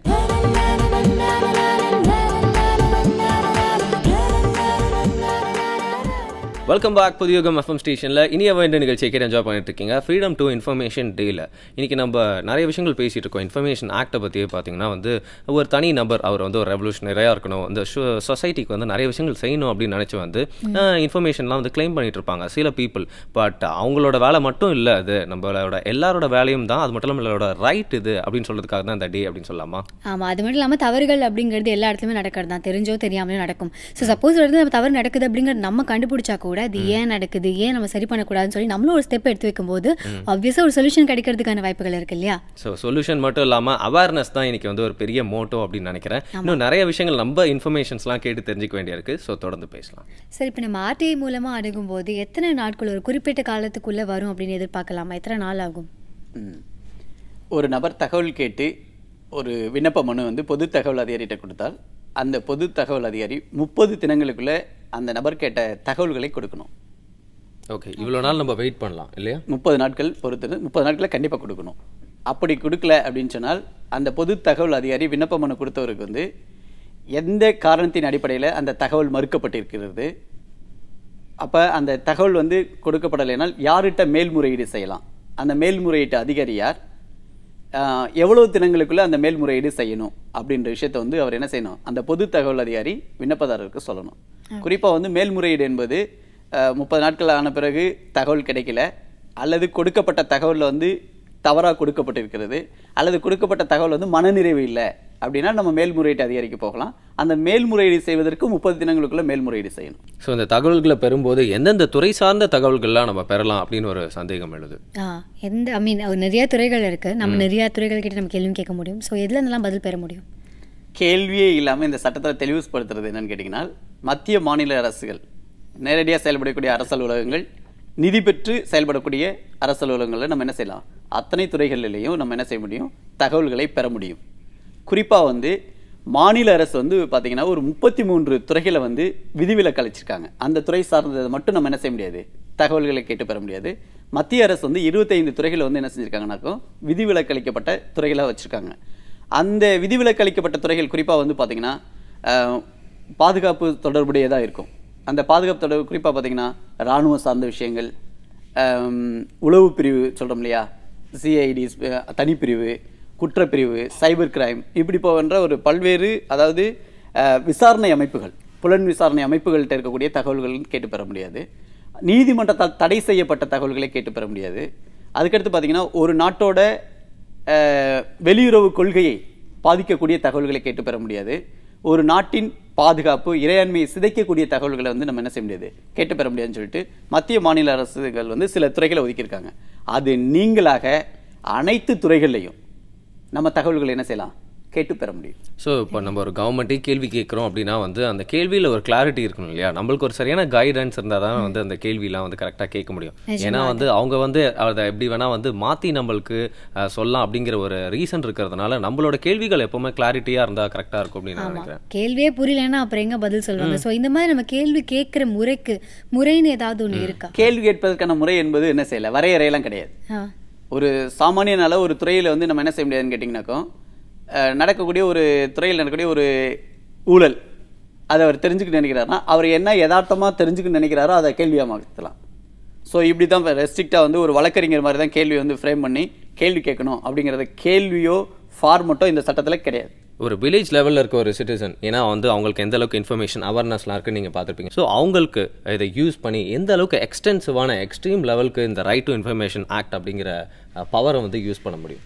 வெல்கம் பேக் புதியோகம் எஃப்எம் ஸ்டேஷனில் இனிய வேண்ட நிகழ்ச்சியை கேட்டு என்ஜாய் பண்ணிட்டு இருக்கீங்க ஃப்ரீடம் டு இன்ஃபர்மேஷன் டேல இன்னைக்கு நம்ம நிறைய விஷயங்கள் பேசிட்டு இருக்கோம் இன்ஃபர்மேஷன் ஆக்டை பற்றியே பார்த்தீங்கன்னா வந்து ஒரு தனி நபர் அவர் வந்து ஒரு ரெவல்யூஷனரியாக இருக்கணும் இந்த சொசைட்டிக்கு வந்து நிறைய விஷயங்கள் செய்யணும் அப்படின்னு நினச்சி வந்து இன்ஃபர்மேஷன்லாம் வந்து கிளைம் பண்ணிட்டு இருப்பாங்க சில பீப்புள் பட் அவங்களோட வேலை மட்டும் இல்லை அது நம்மளோட எல்லாரோட வேலையும் தான் அது மட்டும் இல்லாமல் நம்மளோட ரைட் இது அப்படின்னு சொல்றதுக்காக தான் இந்த டே அப்படின்னு சொல்லலாமா ஆமா அது மட்டும் இல்லாம தவறுகள் அப்படிங்கிறது எல்லா இடத்துலயுமே நடக்கிறது தான் தெரிஞ்சோ தெரியாமலோ நடக்கும் ஸோ சப்போஸ் வந்து நம்ம தவறு நடக்குது அப்படிங்கிறது நம்ம கண்டுபிடிச்சா கூட அது ஏன் நடக்குது ஏன் நம்ம சரி பண்ணக்கூடாதுன்னு சொல்லி நம்மளும் ஒரு ஸ்டெப் எடுத்து வைக்கும்போது ஆப்வியஸாக ஒரு சொல்யூஷன் கிடைக்கிறதுக்கான வாய்ப்புகள் இருக்கு இல்லையா ஸோ சொல்யூஷன் மட்டும் இல்லாமல் அவேர்னஸ் தான் இன்னைக்கு வந்து ஒரு பெரிய மோட்டோ அப்படின்னு நினைக்கிறேன் இன்னும் நிறைய விஷயங்கள் நம்ம இன்ஃபர்மேஷன்ஸ்லாம் கேட்டு தெரிஞ்சுக்க வேண்டியிருக்கு ஸோ தொடர்ந்து பேசலாம் சரி இப்போ நம்ம ஆர்டிஐ மூலமா அணுகும்போது எத்தனை நாட்கள் ஒரு குறிப்பிட்ட காலத்துக்குள்ள வரும் அப்படின்னு எதிர்பார்க்கலாமா எத்தனை நாள் ஆகும் ம். ஒரு நபர் தகவல் கேட்டு ஒரு விண்ணப்ப மனு வந்து பொது தகவல் அதிகாரிகிட்ட கொடுத்தால் அந்த பொது தகவல் அதிகாரி முப்பது தினங்களுக்குள்ள அந்த நபர் கேட்ட தகவல்களை கொடுக்கணும் ஓகே இவ்வளோ நாள் நம்ம வெயிட் பண்ணலாம் இல்லையா முப்பது நாட்கள் பொறுத்தது முப்பது நாட்களில் கண்டிப்பாக கொடுக்கணும் அப்படி கொடுக்கல அப்படின்னு சொன்னால் அந்த பொது தகவல் அதிகாரி விண்ணப்ப மனு கொடுத்தவருக்கு வந்து எந்த காரணத்தின் அடிப்படையில் அந்த தகவல் மறுக்கப்பட்டிருக்கிறது அப்போ அந்த தகவல் வந்து கொடுக்கப்படலைனால் யார்கிட்ட மேல்முறையீடு செய்யலாம் அந்த மேல்முறையீட்டு அதிகாரி யார் ஆஹ், எவ்வளவு தினங்களுக்குள்ள அந்த மேல்முறையீடு செய்யணும் அப்படின்ற விஷயத்தை வந்து அவர் என்ன செய்யணும் அந்த பொது தகவல் அதிகாரி விண்ணப்பதாரருக்கு சொல்லணும் குறிப்பாக வந்து மேல்முறையீடு என்பது முப்பது நாட்கள் ஆன பிறகு தகவல் கிடைக்கல அல்லது கொடுக்கப்பட்ட தகவலில் வந்து தவறாக கொடுக்கப்பட்டிருக்கிறது அல்லது கொடுக்கப்பட்ட தகவல் வந்து மனநிறைவு இல்லை அப்படின்னா நம்ம மேல்முறையீட்டு அதிகாரிக்கு போகலாம் அந்த மேல்முறையீடு செய்வதற்கு முப்பது தினங்களுக்குள்ள மேல்முறையீடு செய்யணும் ஸோ இந்த தகவல்களை பெறும்போது எந்தெந்த துறை சார்ந்த தகவல்கள்லாம் நம்ம பெறலாம் அப்படின்னு ஒரு சந்தேகம் எழுது ஆ எந்த ஐ மீன் நிறைய துறைகள் இருக்கு நம்ம நிறைய துறைகள் கிட்ட நம்ம கேள்வி கேட்க முடியும் ஸோ எதுல இருந்தெல்லாம் பதில் பெற முடியும் கேள்வியே இல்லாமல் இந்த சட்டத்தை தெளிவுபடுத்துறது என்னன்னு கேட்டிங்கன்னா மத்திய மாநில அரசுகள் நேரடியாக செயல்படக்கூடிய அரசு அலுவலகங்கள் நிதி பெற்று செயல்படக்கூடிய அரசு அலுவலகங்களில் நம்ம என்ன செய்யலாம் அத்தனை துறைகளிலையும் நம்ம என்ன செய்ய முடியும் தகவல்களை பெற முடியும் குறிப்பாக வந்து மாநில அரசு வந்து பார்த்தீங்கன்னா ஒரு முப்பத்தி மூன்று துறைகளை வந்து விதிவிலக்கு அளிச்சிருக்காங்க அந்த துறை சார்ந்ததை மட்டும் நம்ம என்ன செய்ய முடியாது தகவல்களை கேட்டு பெற முடியாது மத்திய அரசு வந்து இருபத்தைந்து துறைகளை வந்து என்ன செஞ்சிருக்காங்கனாக்கும் விதிவிலக்கு அளிக்கப்பட்ட துறைகளாக வச்சிருக்காங்க அந்த விதிவிலக்கு அளிக்கப்பட்ட துறைகள் குறிப்பாக வந்து பார்த்தீங்கன்னா அஹ், பாதுகாப்பு தொடர்புடையதாக இருக்கும் அந்த பாதுகாப்பு தொடர்பு குறிப்பாக பார்த்தீங்கன்னா இராணுவம் சார்ந்த விஷயங்கள் அம், உளவு பிரிவு சொல்கிறோம் இல்லையா சிஐடி தனிப்பிரிவு குற்றப்பிரிவு சைபர் கிரைம் இப்படி போகின்ற ஒரு பல்வேறு அதாவது அஹ், விசாரணை அமைப்புகள் புலன் விசாரணை அமைப்புகள்கிட்ட இருக்கக்கூடிய தகவல்கள் கேட்டு பெற முடியாது நீதிமன்றத்தால் தடை செய்யப்பட்ட தகவல்களை கேட்டு பெற முடியாது அதுக்கடுத்து பார்த்தீங்கன்னா ஒரு நாட்டோட அஹ், வெளியுறவு கொள்கையை பாதிக்கக்கூடிய தகவல்களை கேட்டு பெற முடியாது ஒரு நாட்டின் பாதுகாப்பு இறையாண்மையை சிதைக்கக்கூடிய தகவல்களை வந்து நம்ம என்ன செய்ய முடியாது கேட்டு பெற முடியாதுன்னு சொல்லிட்டு மத்திய மாநில அரசுகள் வந்து சில துறைகளை ஒதுக்கியிருக்காங்க அது நீங்களாக அனைத்து துறைகள்லையும் நம்ம தகவல்களை என்ன செய்யலாம் கேட்டு பெற முடியும் ஸோ இப்போ நம்ம ஒரு கவர்மெண்ட்டே கேள்வி கேட்குறோம் அப்படின்னா வந்து அந்த கேள்வியில் ஒரு கிளாரிட்டி இருக்கணும் இல்லையா நம்மளுக்கு ஒரு சரியான கைடன்ஸ் இருந்தால் தான் வந்து அந்த கேள்வியெல்லாம் வந்து கரெக்டாக கேட்க முடியும் ஏன்னா வந்து அவங்க வந்து அதை எப்படி வேணால் வந்து மாற்றி நம்மளுக்கு அஹ், சொல்லலாம் அப்படிங்கிற ஒரு ரீசன் இருக்கிறதுனால நம்மளோட கேள்விகள் எப்பவுமே கிளாரிட்டியாக இருந்தால் கரெக்டாக இருக்கும் அப்படின்னு நான் ஆமா நினைக்கிறேன் கேள்வியே புரியலன்னா அப்புறம் எங்க பதில் சொல்லுவாங்க ஸோ இந்த மாதிரி நம்ம கேள்வி கேட்கிற முறைக்கு முறைன்னு ஏதாவது ஒண்ணு இருக்கா கேள்வி கேட்பதற்கான முறை என்பது என்ன செய்யல வரையறையெல்லாம் கிடையாது ஆ ஒரு சாமானியனால ஒரு துறையில் வந்து நம்ம என்ன செய்ய முடியாதுன்னு கேட்டிங்கனாக்கோ அஹ், நடக்கக்கூடிய ஒரு துறையில் நடக்கக்கூடிய ஒரு ஊழல் அதை அவர் தெரிஞ்சுக்க நினைக்கிறாருன்னா அவர் என்ன யதார்த்தமாக தெரிஞ்சுக்க நினைக்கிறாரோ அதை கேள்வியாக மாற்றலாம் ஸோ இப்படி தான் ரெஸ்ட்ரிக்டாக வந்து ஒரு வழக்கறிஞர் மாதிரி தான் கேள்வி வந்து ஃப்ரேம் பண்ணி கேள்வி கேட்கணும் அப்படிங்கிறத கேள்வியோ ஃபார்மட்டோ இந்த சட்டத்தில் கிடையாது ஒரு வில்லேஜ் லெவலில் இருக்க ஒரு சிட்டிசன் ஏன்னா வந்து அவங்களுக்கு எந்த அளவுக்கு இன்ஃபர்மேஷன் அவேர்னஸ்லாம் இருக்குன்னு நீங்கள் பார்த்துருப்பீங்க ஸோ அவங்களுக்கு இதை யூஸ் பண்ணி எந்த அளவுக்கு எக்ஸ்டென்சிவான எக்ஸ்ட்ரீம் லெவலுக்கு இந்த ரைட் டு இன்ஃபர்மேஷன் ஆக்ட் அப்படிங்கிற பவரை வந்து யூஸ் பண்ண முடியும்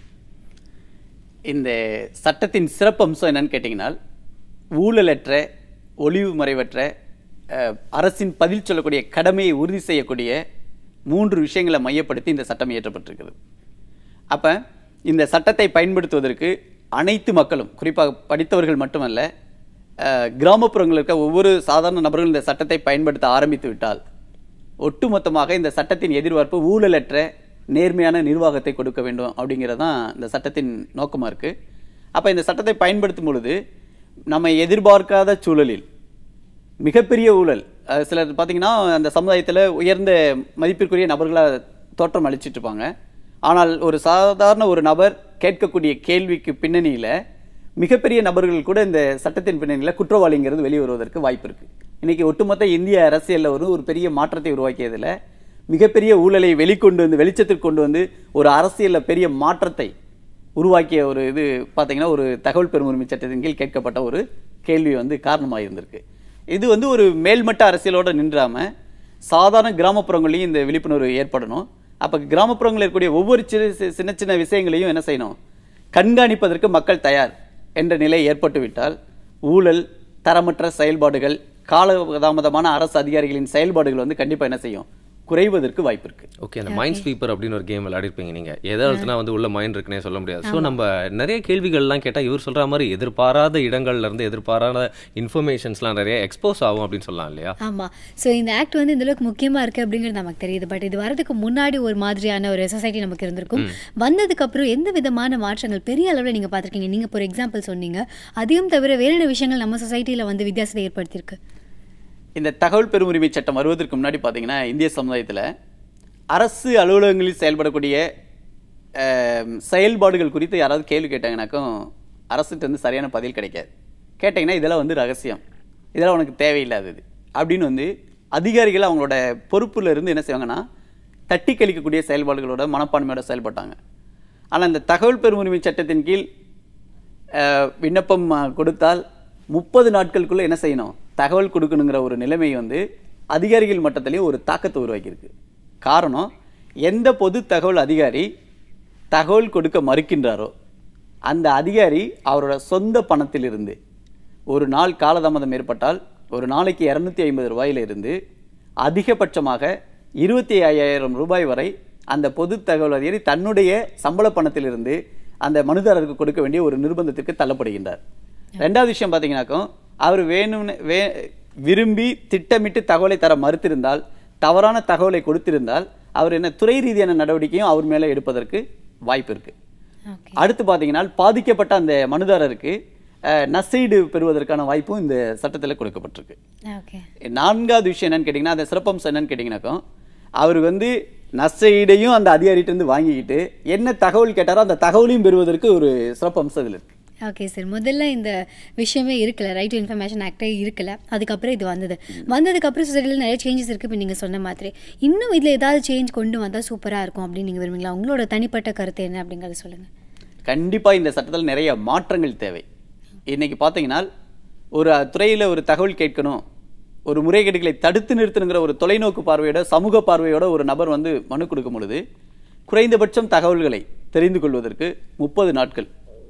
இந்த சட்டத்தின் சிறப்பம்சம் என்னன்னு கேட்டிங்கன்னா ஊழலற்ற ஒளிவு மறைவற்ற அஹ், அரசின் பதில் சொல்லக்கூடிய கடமையை உறுதி செய்யக்கூடிய மூன்று விஷயங்களை மையப்படுத்தி இந்த சட்டம் இயற்றப்பட்டிருக்கிறது அப்போ இந்த சட்டத்தை பயன்படுத்துவதற்கு அனைத்து மக்களும் குறிப்பாக படித்தவர்கள் மட்டுமல்ல அஹ், கிராமப்புறங்களில் இருக்க ஒவ்வொரு சாதாரண நபர்களும் இந்த சட்டத்தை பயன்படுத்த ஆரம்பித்து விட்டால் ஒட்டுமொத்தமாக இந்த சட்டத்தின் எதிர்பார்ப்பு ஊழலற்ற நேர்மையான நிர்வாகத்தை கொடுக்க வேண்டும் அப்படிங்கிறது தான் இந்த சட்டத்தின் நோக்கமாக இருக்குது அப்போ இந்த சட்டத்தை பயன்படுத்தும் பொழுது நம்ம எதிர்பார்க்காத சூழலில் மிகப்பெரிய ஊழல் அஹ் சிலர் பார்த்தீங்கன்னா அந்த சமுதாயத்தில் உயர்ந்த மதிப்பிற்குரிய நபர்களாக தோற்றம் அளிச்சிட்டு இருப்பாங்க ஆனால் ஒரு சாதாரண ஒரு நபர் கேட்கக்கூடிய கேள்விக்கு பின்னணியில் மிகப்பெரிய நபர்கள் கூட இந்த சட்டத்தின் பின்னணியில் குற்றவாளிங்கிறது வெளியே வருவதற்கு வாய்ப்பு இருக்கு இன்னைக்கு ஒட்டுமொத்த இந்திய அரசியல்ல ஒரு ஒரு பெரிய மாற்றத்தை உருவாக்கியதுல மிகப்பெரிய ஊழலை வெளிக்கொண்டு வந்து வெளிச்சத்திற்கு கொண்டு வந்து ஒரு அரசியல்ல பெரிய மாற்றத்தை உருவாக்கிய ஒரு இது பார்த்தீங்கன்னா ஒரு தகவல் பெறும் உரிமை சட்டத்தின் கீழ் கேட்கப்பட்ட ஒரு கேள்வி வந்து காரணமாக இருந்திருக்கு இது வந்து ஒரு மேல்மட்ட அரசியலோட நின்றாம சாதாரண கிராமப்புறங்களையும் இந்த விழிப்புணர்வு ஏற்படணும் அப்போ கிராமப்புறங்களில் இருக்கக்கூடிய ஒவ்வொரு சிறு சி- சின்ன சின்ன விஷயங்களையும் என்ன செய்யணும் கண்காணிப்பதற்கு மக்கள் தயார் என்ற நிலை ஏற்பட்டுவிட்டால் ஊழல் தரமற்ற செயல்பாடுகள் காலதாமதமான அரசு அதிகாரிகளின் செயல்பாடுகள் வந்து கண்டிப்பாக என்ன செய்யும் குறைவதற்கு வாய்ப்பு இருக்கு ஓகே அந்த மைண்ட் ஸ்வீப்பர் அப்படின்னு ஒரு கேம் விளையாடிருப்பீங்க நீங்க எதை அழுத்தினா வந்து உள்ள மைண்ட் இருக்குன்னே சொல்ல முடியாது ஸோ நம்ம நிறைய கேள்விகள்லாம் கேட்டா இவர் சொல்ற மாதிரி எதிர்பாராத இடங்கள்ல இருந்து எதிர்பாராத இன்ஃபர்மேஷன்ஸ்லாம் நிறைய எக்ஸ்போஸ் ஆகும் அப்படின்னு சொல்லலாம் இல்லையா ஆமா சோ இந்த ஆக்ட் வந்து இந்த அளவுக்கு முக்கியமா இருக்கு அப்படிங்கிறது நமக்கு தெரியுது பட் இது வரதுக்கு முன்னாடி ஒரு மாதிரியான ஒரு சொசைட்டி நமக்கு இருந்திருக்கும் வந்ததுக்கு அப்புறம் எந்த விதமான மாற்றங்கள் பெரிய அளவுல நீங்க பார்த்திருக்கீங்க நீங்க ஒரு எக்ஸாம்பிள் சொன்னீங்க அதையும் தவிர வேற என்ன விஷயங்கள் நம்ம சொசைட்டில வந்து வித்தியாசத்தை ஏற்படுத்தியிருக்கு இந்த தகவல் பெறும் உரிமை சட்டம் வருவதற்கு முன்னாடி பார்த்தீங்கன்னா இந்திய சமுதாயத்தில் அரசு அலுவலகங்களில் செயல்படக்கூடிய அஹ், செயல்பாடுகள் குறித்து யாராவது கேள்வி கேட்டாங்கனாக்கும் அரசுகிட்ட வந்து சரியான பதில் கிடைக்காது கேட்டிங்கன்னா இதெல்லாம் வந்து ரகசியம் இதெல்லாம் உனக்கு தேவையில்லாதது அப்படின்னு வந்து அதிகாரிகள் அவங்களோட பொறுப்புல இருந்து என்ன செய்வாங்கன்னா தட்டி கழிக்கக்கூடிய செயல்பாடுகளோட மனப்பான்மையோட செயல்பட்டாங்க ஆனால் இந்த தகவல் பெறும் உரிமை சட்டத்தின் கீழ் அஹ், விண்ணப்பம் அஹ், கொடுத்தால் முப்பது நாட்களுக்குள்ள என்ன செய்யணும் தகவல் கொடுக்கணுங்கிற ஒரு நிலைமை வந்து அதிகாரிகள் மட்டத்திலேயே ஒரு தாக்கத்தை உருவாக்கியிருக்கு காரணம் எந்த பொது தகவல் அதிகாரி தகவல் கொடுக்க மறுக்கின்றாரோ அந்த அதிகாரி அவரோட சொந்த பணத்திலிருந்து ஒரு நாள் காலதாமதம் ஏற்பட்டால் ஒரு நாளைக்கு இரநூத்தி ஐம்பது ரூபாயிலிருந்து அதிகபட்சமாக இருபத்தி ஐயாயிரம் ரூபாய் வரை அந்த பொது தகவல் அதிகாரி தன்னுடைய சம்பள பணத்திலிருந்து அந்த மனுதாரருக்கு கொடுக்க வேண்டிய ஒரு நிர்பந்தத்திற்கு தள்ளப்படுகின்றார் ரெண்டாவது விஷயம் பார்த்தீங்கன்னாக்கும் அவர் வேணும்னு வே விரும்பி திட்டமிட்டு தகவலை தர மறுத்திருந்தால் தவறான தகவலை கொடுத்திருந்தால் அவர் என்ன துறை ரீதியான நடவடிக்கையும் அவர் மேலே எடுப்பதற்கு வாய்ப்பு இருக்கு ஓகே அடுத்து பார்த்தீங்கன்னா பாதிக்கப்பட்ட அந்த மனுதாரருக்கு அஹ், நஷ்டஈடு பெறுவதற்கான வாய்ப்பும் இந்த சட்டத்தில் கொடுக்கப்பட்டிருக்கு ஓகே நான்காவது விஷயம் என்னன்னு கேட்டிங்கன்னா அந்த சிறப்பம்சம் என்னன்னு கேட்டிங்கனாக்கா அவர் வந்து நஷ்டஈடையும் அந்த அதிகாரிகிட்ட இருந்து வாங்கிக்கிட்டு என்ன தகவல் கேட்டாரோ அந்த தகவலையும் பெறுவதற்கு ஒரு சிறப்பம்சம் இதில் இருக்கு ஓகே சார் முதல்ல இந்த விஷயமே இருக்கல ரைட் டு இன்ஃபர்மேஷன் ஆக்டே இருக்கல அதுக்கப்புறம் இது வந்தது வந்ததுக்கு அப்புறம் சொசைட்டியில் நிறைய சேஞ்சஸ் இருக்கு இப்போ நீங்கள் சொன்ன மாதிரி இன்னும் இதில் ஏதாவது சேஞ்ச் கொண்டு வந்தால் சூப்பராக இருக்கும் அப்படின்னு நீங்கள் விரும்புங்களா உங்களோட தனிப்பட்ட கருத்து என்ன அப்படிங்கிறத சொல்லுங்கள் கண்டிப்பாக இந்த சட்டத்தில் நிறைய மாற்றங்கள் தேவை இன்னைக்கு பார்த்தீங்கன்னா ஒரு துறையில் ஒரு தகவல் கேட்கணும் ஒரு முறைகேடுகளை தடுத்து நிறுத்தணுங்கிற ஒரு தொலைநோக்கு பார்வையோட சமூக பார்வையோட ஒரு நபர் வந்து மனு கொடுக்கும் பொழுது குறைந்தபட்சம் தகவல்களை தெரிந்து கொள்வதற்கு முப்பது நாட்கள்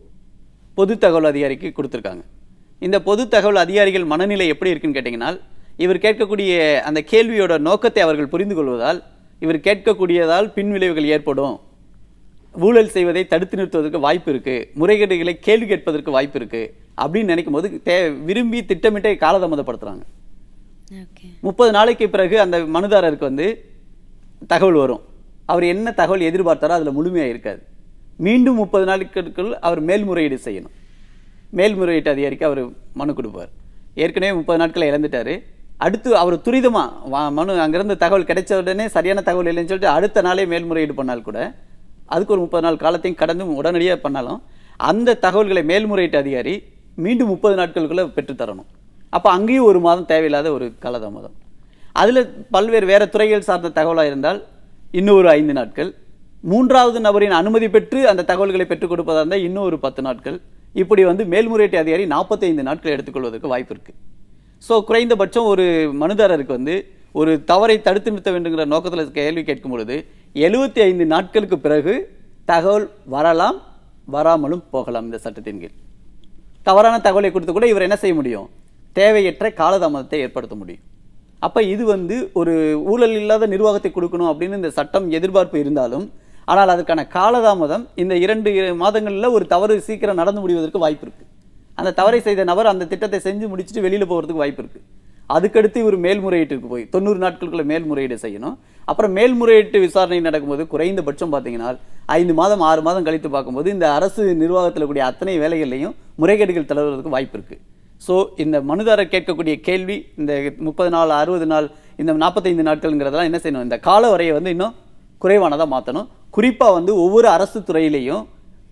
பொது தகவல் அதிகாரிக்கு கொடுத்துருக்காங்க இந்த பொது தகவல் அதிகாரிகள் மனநிலை எப்படி இருக்குன்னு கேட்டிங்கன்னா இவர் கேட்கக்கூடிய அந்த கேள்வியோட நோக்கத்தை அவர்கள் புரிந்து கொள்வதால் இவர் கேட்கக்கூடியதால் பின்விளைவுகள் ஏற்படும் ஊழல் செய்வதை தடுத்து நிறுத்துவதற்கு வாய்ப்பு இருக்கு முறைகேடுகளை கேள்வி கேட்பதற்கு வாய்ப்பு இருக்கு அப்படின்னு நினைக்கும் போது தே விரும்பி திட்டமிட்டே காலதாமதப்படுத்துறாங்க ஓகே முப்பது நாளைக்கு பிறகு அந்த மனுதாரருக்கு வந்து தகவல் வரும் அவர் என்ன தகவல் எதிர்பார்த்தாரோ அதில் முழுமையாக இருக்காது மீண்டும் முப்பது நாளுக்குள் அவர் மேல்முறையீடு செய்யணும் மேல்முறையீட்டு அதிகாரிக்கு அவர் மனு கொடுப்பார் ஏற்கனவே முப்பது நாட்களை இழந்துட்டாரு அடுத்து அவர் துரிதமா வா- மனு அங்கிருந்து தகவல் கிடைச்ச உடனே சரியான தகவல் இல்லைன்னு சொல்லிட்டு அடுத்த நாளே மேல்முறையீடு பண்ணால் கூட அதுக்கு ஒரு முப்பது நாள் காலத்தையும் கடந்து உடனடியாக பண்ணாலும் அந்த தகவல்களை மேல்முறையீட்டு அதிகாரி மீண்டும் முப்பது நாட்களுக்குள்ள பெற்றுத் தரணும் அப்போ அங்கேயும் ஒரு மாதம் தேவையில்லாத ஒரு காலதாமதம் அதில் பல்வேறு வேற துறைகள் சார்ந்த தகவலாக இருந்தால் இன்னும் ஒரு ஐந்து நாட்கள் மூன்றாவது நபரின் அனுமதி பெற்று அந்த தகவல்களை பெற்றுக் கொடுப்பதா இருந்தால் இன்னும் ஒரு பத்து நாட்கள் இப்படி வந்து மேல்முறையீட்டு அதிகாரி 45 நாட்கள் எடுத்துக்கொள்வதற்கு வாய்ப்பு இருக்கு ஸோ குறைந்தபட்சம் ஒரு மனுதாரருக்கு வந்து ஒரு தவறை தடுத்து நிறுத்த வேண்டுங்கிற நோக்கத்தில் கேள்வி கேட்கும் பொழுது எழுபத்தி ஐந்து நாட்களுக்கு பிறகு தகவல் வரலாம் வராமலும் போகலாம் இந்த சட்டத்தின் கீழ் தவறான தகவலை கொடுத்து கூட இவர் என்ன செய்ய முடியும் தேவையற்ற காலதாமதத்தை ஏற்படுத்த முடியும் அப்ப இது வந்து ஒரு ஊழல் இல்லாத நிர்வாகத்தை கொடுக்கணும் அப்படின்னு இந்த சட்டம் எதிர்பார்ப்பு இருந்தாலும் ஆனால் அதற்கான காலதாமதம் இந்த இரண்டு மாதங்கள்ல ஒரு தவறு சீக்கிரம் நடந்து முடிவதற்கு வாய்ப்பு இருக்கு அந்த தவறை செய்த நபர் அந்த திட்டத்தை செஞ்சு முடிச்சுட்டு வெளியில போகிறதுக்கு வாய்ப்பு இருக்கு அதுக்கடுத்து இவர் மேல்முறையீட்டுக்கு போய் தொண்ணூறு நாட்களுக்குள்ள மேல்முறையீடு செய்யணும் அப்புறம் மேல்முறையீட்டு விசாரணை நடக்கும்போது குறைந்தபட்சம் பார்த்தீங்கன்னா ஐந்து மாதம் ஆறு மாதம் கழித்து பார்க்கும்போது இந்த அரசு நிர்வாகத்தில் கூடிய அத்தனை வேலைகள்லையும் முறைகேடுகள் தளர்வதற்கு வாய்ப்பு இருக்கு ஸோ இந்த மனுதாரர் கேட்கக்கூடிய கேள்வி இந்த முப்பது நாள் அறுபது நாள் இந்த நாற்பத்தைந்து நாட்கள்ங்கிறதெல்லாம் என்ன செய்யணும் இந்த கால வரையை வந்து இன்னும் குறைவானதாக மாற்றணும் குறிப்பாக வந்து ஒவ்வொரு அரசு துறையிலையும்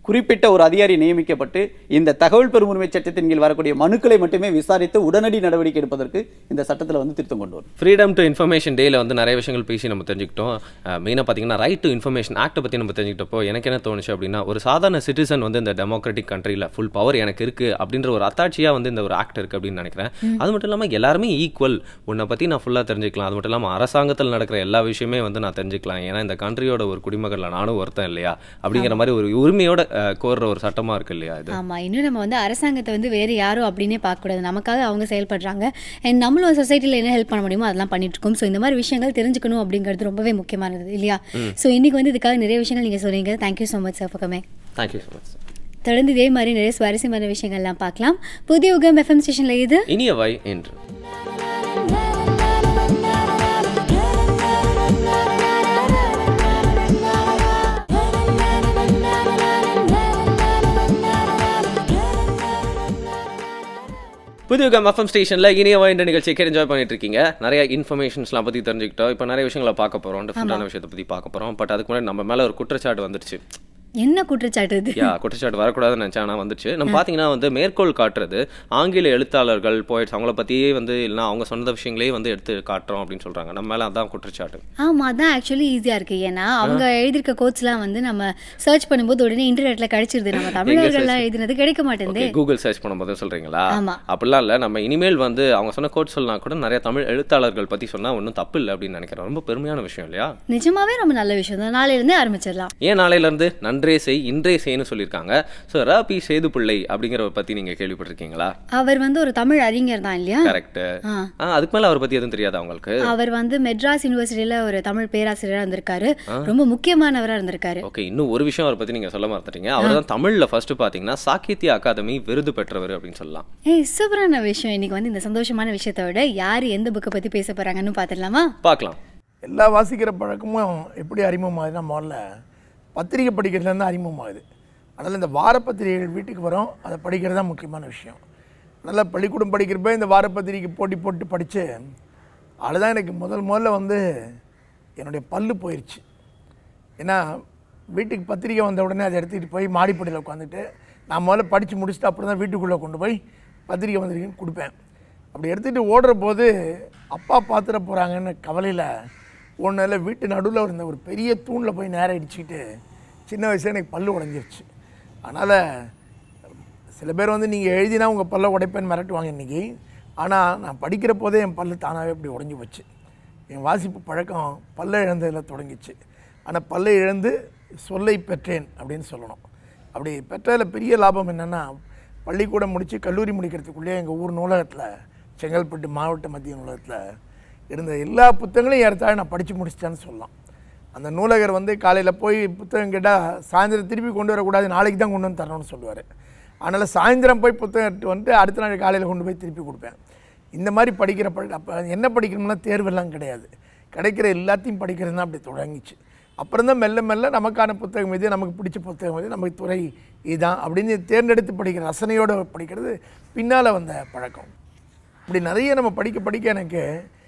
குறிப்பிட்ட ஒரு அதிகாரி நியமிக்கப்பட்டு இந்த தகவல் பெறும் உரிமை சட்டத்தின் கீழ் வரக்கூடிய மனுக்களை மட்டுமே விசாரித்து உடனடி நடவடிக்கை எடுப்பதற்கு இந்த சட்டத்தில் வந்து திருத்தம் கொண்டு வரும் ஃப்ரீடம் டு இன்ஃபர்மேஷன் டேல வந்து நிறைய விஷயங்கள் பேசி நம்ம தெரிஞ்சுக்கிட்டோம் மெயினாக பார்த்தீங்கன்னா ரைட் டு இன்ஃபர்மேஷன் ஆக்ட்டை பற்றி நம்ம தெரிஞ்சுக்கிட்டப்போ எனக்கு என்ன தோணுச்சு அப்படின்னா ஒரு சாதாரண சிட்டிசன் வந்து இந்த டெமோக்ராட்டிக் கண்ட்ரியில் ஃபுல் பவர் எனக்கு இருக்கு அப்படின்ற ஒரு அத்தாட்சியாக வந்து இந்த ஒரு ஆக்ட் இருக்கு அப்படின்னு நினைக்கிறேன் அது மட்டும் இல்லாமல் எல்லாருமே ஈக்குவல் உன்னை பற்றி நான் ஃபுல்லாக தெரிஞ்சுக்கலாம் அது மட்டும் இல்லாமல் அரசாங்கத்தில் நடக்கிற எல்லா விஷயமே வந்து நான் தெரிஞ்சுக்கலாம் ஏன்னா இந்த கண்ட்ரியோட ஒரு குடிமகனில் நானும் ஒருத்தன் இல்லையா அப்படிங்கிற மாதிரி ஒரு உரிமையோட அஹ், கோர்ற ஒரு சட்டமாக இருக்கு இல்லையா இது ஆமா இன்னும் நம்ம வந்து அரசாங்கத்தை வந்து வேறு யாரும் அப்படின்னே பார்க்கக்கூடாது நமக்காக அவங்க செயல்படுறாங்க அண்ட் நம்மளும் சொசைட்டியில் என்ன ஹெல்ப் பண்ண முடியுமோ அதெல்லாம் பண்ணிட்டு இருக்கோம் ஸோ இந்த மாதிரி விஷயங்கள் தெரிஞ்சுக்கணும் அப்படிங்கிறது ரொம்பவே முக்கியமானது இல்லையா ஸோ இன்னைக்கு வந்து இதுக்காக நிறைய விஷயங்கள் நீங்கள் சொன்னீங்க தேங்க்யூ ஸோ மச் சார் ஃபக்கமே தேங்க்யூ ஸோ மச் தொடர்ந்து இதே மாதிரி நிறைய சுவாரஸ்யமான விஷயங்கள்லாம் பார்க்கலாம் புதிய யுகம் எஃப்எம் ஸ்டேஷனில் இது இனிய வை என்று புதுயுகம் எஃப்எம் ஸ்டேஷனில் இனிய என்ற நிகழ்ச்சியை கேட்டு என்ஜாய் பண்ணிட்டு இருக்கீங்க நிறைய இன்ஃபர்மேஷன்ஸ்லாம் பற்றி தெரிஞ்சுக்கிட்டோம் இப்போ நிறைய விஷயங்களை பார்க்க போகிறோம் டிஃப்ரெண்டான விஷயத்தை பற்றி பார்க்க போகிறோம் பட் அதுக்கு முன்னாடி நம்ம மேலே ஒரு குற்றச்சாட்டு வந்துருச்சு என்ன குற்றச்சாட்டு இது யா குற்றச்சாட்டு வரக்கூடாதுன்னு நினச்சேன் ஆனால் வந்துச்சு நம்ம பார்த்தீங்கன்னா வந்து மேற்கோள் காட்டுறது ஆங்கில எழுத்தாளர்கள் போயிட்ஸ் அவங்கள பற்றியே வந்து இல்லைனா அவங்க சொன்ன விஷயங்களே வந்து எடுத்து காட்டுறோம் அப்படின்னு சொல்கிறாங்க நம்ம மேலே அதான் குற்றச்சாட்டு ஆமா அதான் ஆக்சுவலி ஈஸியா இருக்கு ஏன்னா அவங்க எழுதியிருக்க கோட்ஸ்லாம் வந்து நம்ம சர்ச் பண்ணும்போது உடனே இன்டர்நெட்ல கிடைச்சிருது நம்ம தமிழர்கள்லாம் எழுதினது கிடைக்க மாட்டேங்குது ஓகே கூகுள் சர்ச் பண்ணும்போது சொல்கிறீங்களா ஆமா. அப்படிலாம் இல்லை நம்ம இனிமேல் வந்து அவங்க சொன்ன கோட் சொல்லலாம் கூட நிறைய தமிழ் எழுத்தாளர்கள் பற்றி சொன்னால் ஒன்றும் தப்பு இல்லை அப்படின்னு நினைக்கிறேன் ரொம்ப பெருமையான விஷயம் இல்லையா நிஜமாவே ரொம்ப நல்ல விஷயம் தான் நாளையில இருந்தே ஆரம்பிச்சிடலாம் ஏன் நாளையிலேருந்து நன்றே செய் இன்றே செய்ன்னு சொல்லியிருக்காங்க ஸோ ர பி சேது பிள்ளை அப்படிங்கிறவரை பற்றி நீங்கள் கேள்விப்பட்டிருக்கீங்களா அவர் வந்து ஒரு தமிழ் அறிஞர் தான் இல்லையா கரெக்ட் ஆ. ஆ அதுக்கு மேலே அவரை பற்றி எதுவும் தெரியாதா உங்களுக்கு அவர் வந்து மெட்ராஸ் யூனிவர்சிட்டியில ஒரு தமிழ் பேராசிரியரா இருந்திருக்காரு ரொம்ப முக்கியமானவரா இருந்திருக்காரு ஓகே இன்னும் ஒரு விஷயம் அவரை பற்றி நீங்கள் சொல்ல மறந்துட்டீங்க அவர் தான் தமிழில் ஃபர்ஸ்ட் பார்த்தீங்கன்னா சாகித்ய அகாதமி விருது பெற்றவர் அப்படின்னு சொல்லலாம் ஏய் சூப்பரான விஷயம் இன்னைக்கு வந்து இந்த சந்தோஷமான விஷயத்தை விட யார் எந்த புக்கை பத்தி பேச போறாங்கன்னு பார்த்துடலாமா பார்க்கலாம் எல்லா வாசிக்கிற பழக்கமும் எப்படி அறிமுகமாகுதுன்னா முதல்ல பத்திரிகை படிக்கிறதுலேருந்து அறிமுகமாகுது அதனால் இந்த வாரப்பத்திரிகைகள் வீட்டுக்கு வரும் அதை படிக்கிறது தான் முக்கியமான விஷயம் அதனால் பள்ளிக்கூடம் படிக்கிறப்ப இந்த வாரப்பத்திரிகை போட்டி போட்டு படித்து அதுதான் எனக்கு முதல் முதல்ல வந்து என்னுடைய பல்லு போயிடுச்சு ஏன்னா வீட்டுக்கு பத்திரிக்கை வந்த உடனே அதை எடுத்துக்கிட்டு போய் மாடிப்படியில் உட்காந்துட்டு நான் முதல்ல படித்து முடிச்சுட்டு அப்புறம் தான் வீட்டுக்குள்ளே கொண்டு போய் பத்திரிக்கை வந்திருக்குன்னு கொடுப்பேன் அப்படி எடுத்துகிட்டு ஓடுற போது அப்பா பார்த்துட போகிறாங்கன்னு கவலையில் ஒன்றில் வீட்டு நடுவில் இருந்த ஒரு பெரிய தூணில் போய் நேரம் இடிச்சுக்கிட்டு சின்ன வயசுல எனக்கு பல்லு உடஞ்சிருச்சு அதனால் சில பேர் வந்து நீங்கள் எழுதினா உங்கள் பல்ல உடைப்பேன்னு மிரட்டுவாங்க இன்றைக்கி ஆனால் நான் படிக்கிற போதே என் பல்லு தானாகவே இப்படி உடஞ்சி போச்சு என் வாசிப்பு பழக்கம் பல்ல இழந்ததில் தொடங்கிச்சு ஆனால் பல்லை இழந்து சொல்லை பெற்றேன் அப்படின்னு சொல்லணும் அப்படி பெற்றதில் பெரிய லாபம் என்னென்னா பள்ளிக்கூடம் முடித்து கல்லூரி முடிக்கிறதுக்குள்ளேயே எங்கள் ஊர் நூலகத்தில் செங்கல்பட்டு மாவட்ட மத்திய நூலகத்தில் இருந்த எல்லா புத்தகங்களையும் ஏறத்தாழ நான் படித்து முடிச்சிட்டேன்னு சொல்லலாம் அந்த நூலகர் வந்து காலையில் போய் புத்தகம் கேட்டால் சாயந்தரம் திருப்பி கொண்டு வரக்கூடாது நாளைக்கு தான் கொண்டு வந்து தரணும்னு சொல்லுவார் அதனால் சாயந்தரம் போய் புத்தகம் எடுத்து வந்துட்டு அடுத்த நாள் காலையில் கொண்டு போய் திருப்பி கொடுப்பேன் இந்த மாதிரி படிக்கிற பழக்கம் அப்போ என்ன படிக்கணும்னா தேர்வெல்லாம் கிடையாது கிடைக்கிற எல்லாத்தையும் படிக்கிறது தான் அப்படி தொடங்கிச்சு அப்புறம் தான் மெல்ல மெல்ல நமக்கான புத்தகம் இது நமக்கு பிடிச்ச புத்தகம் இது நமக்கு துறை இதுதான் அப்படின்னு தேர்ந்தெடுத்து படிக்கிற ரசனையோடு படிக்கிறது பின்னால் வந்த பழக்கம் இப்படி நிறைய நம்ம படிக்க படிக்க எனக்கு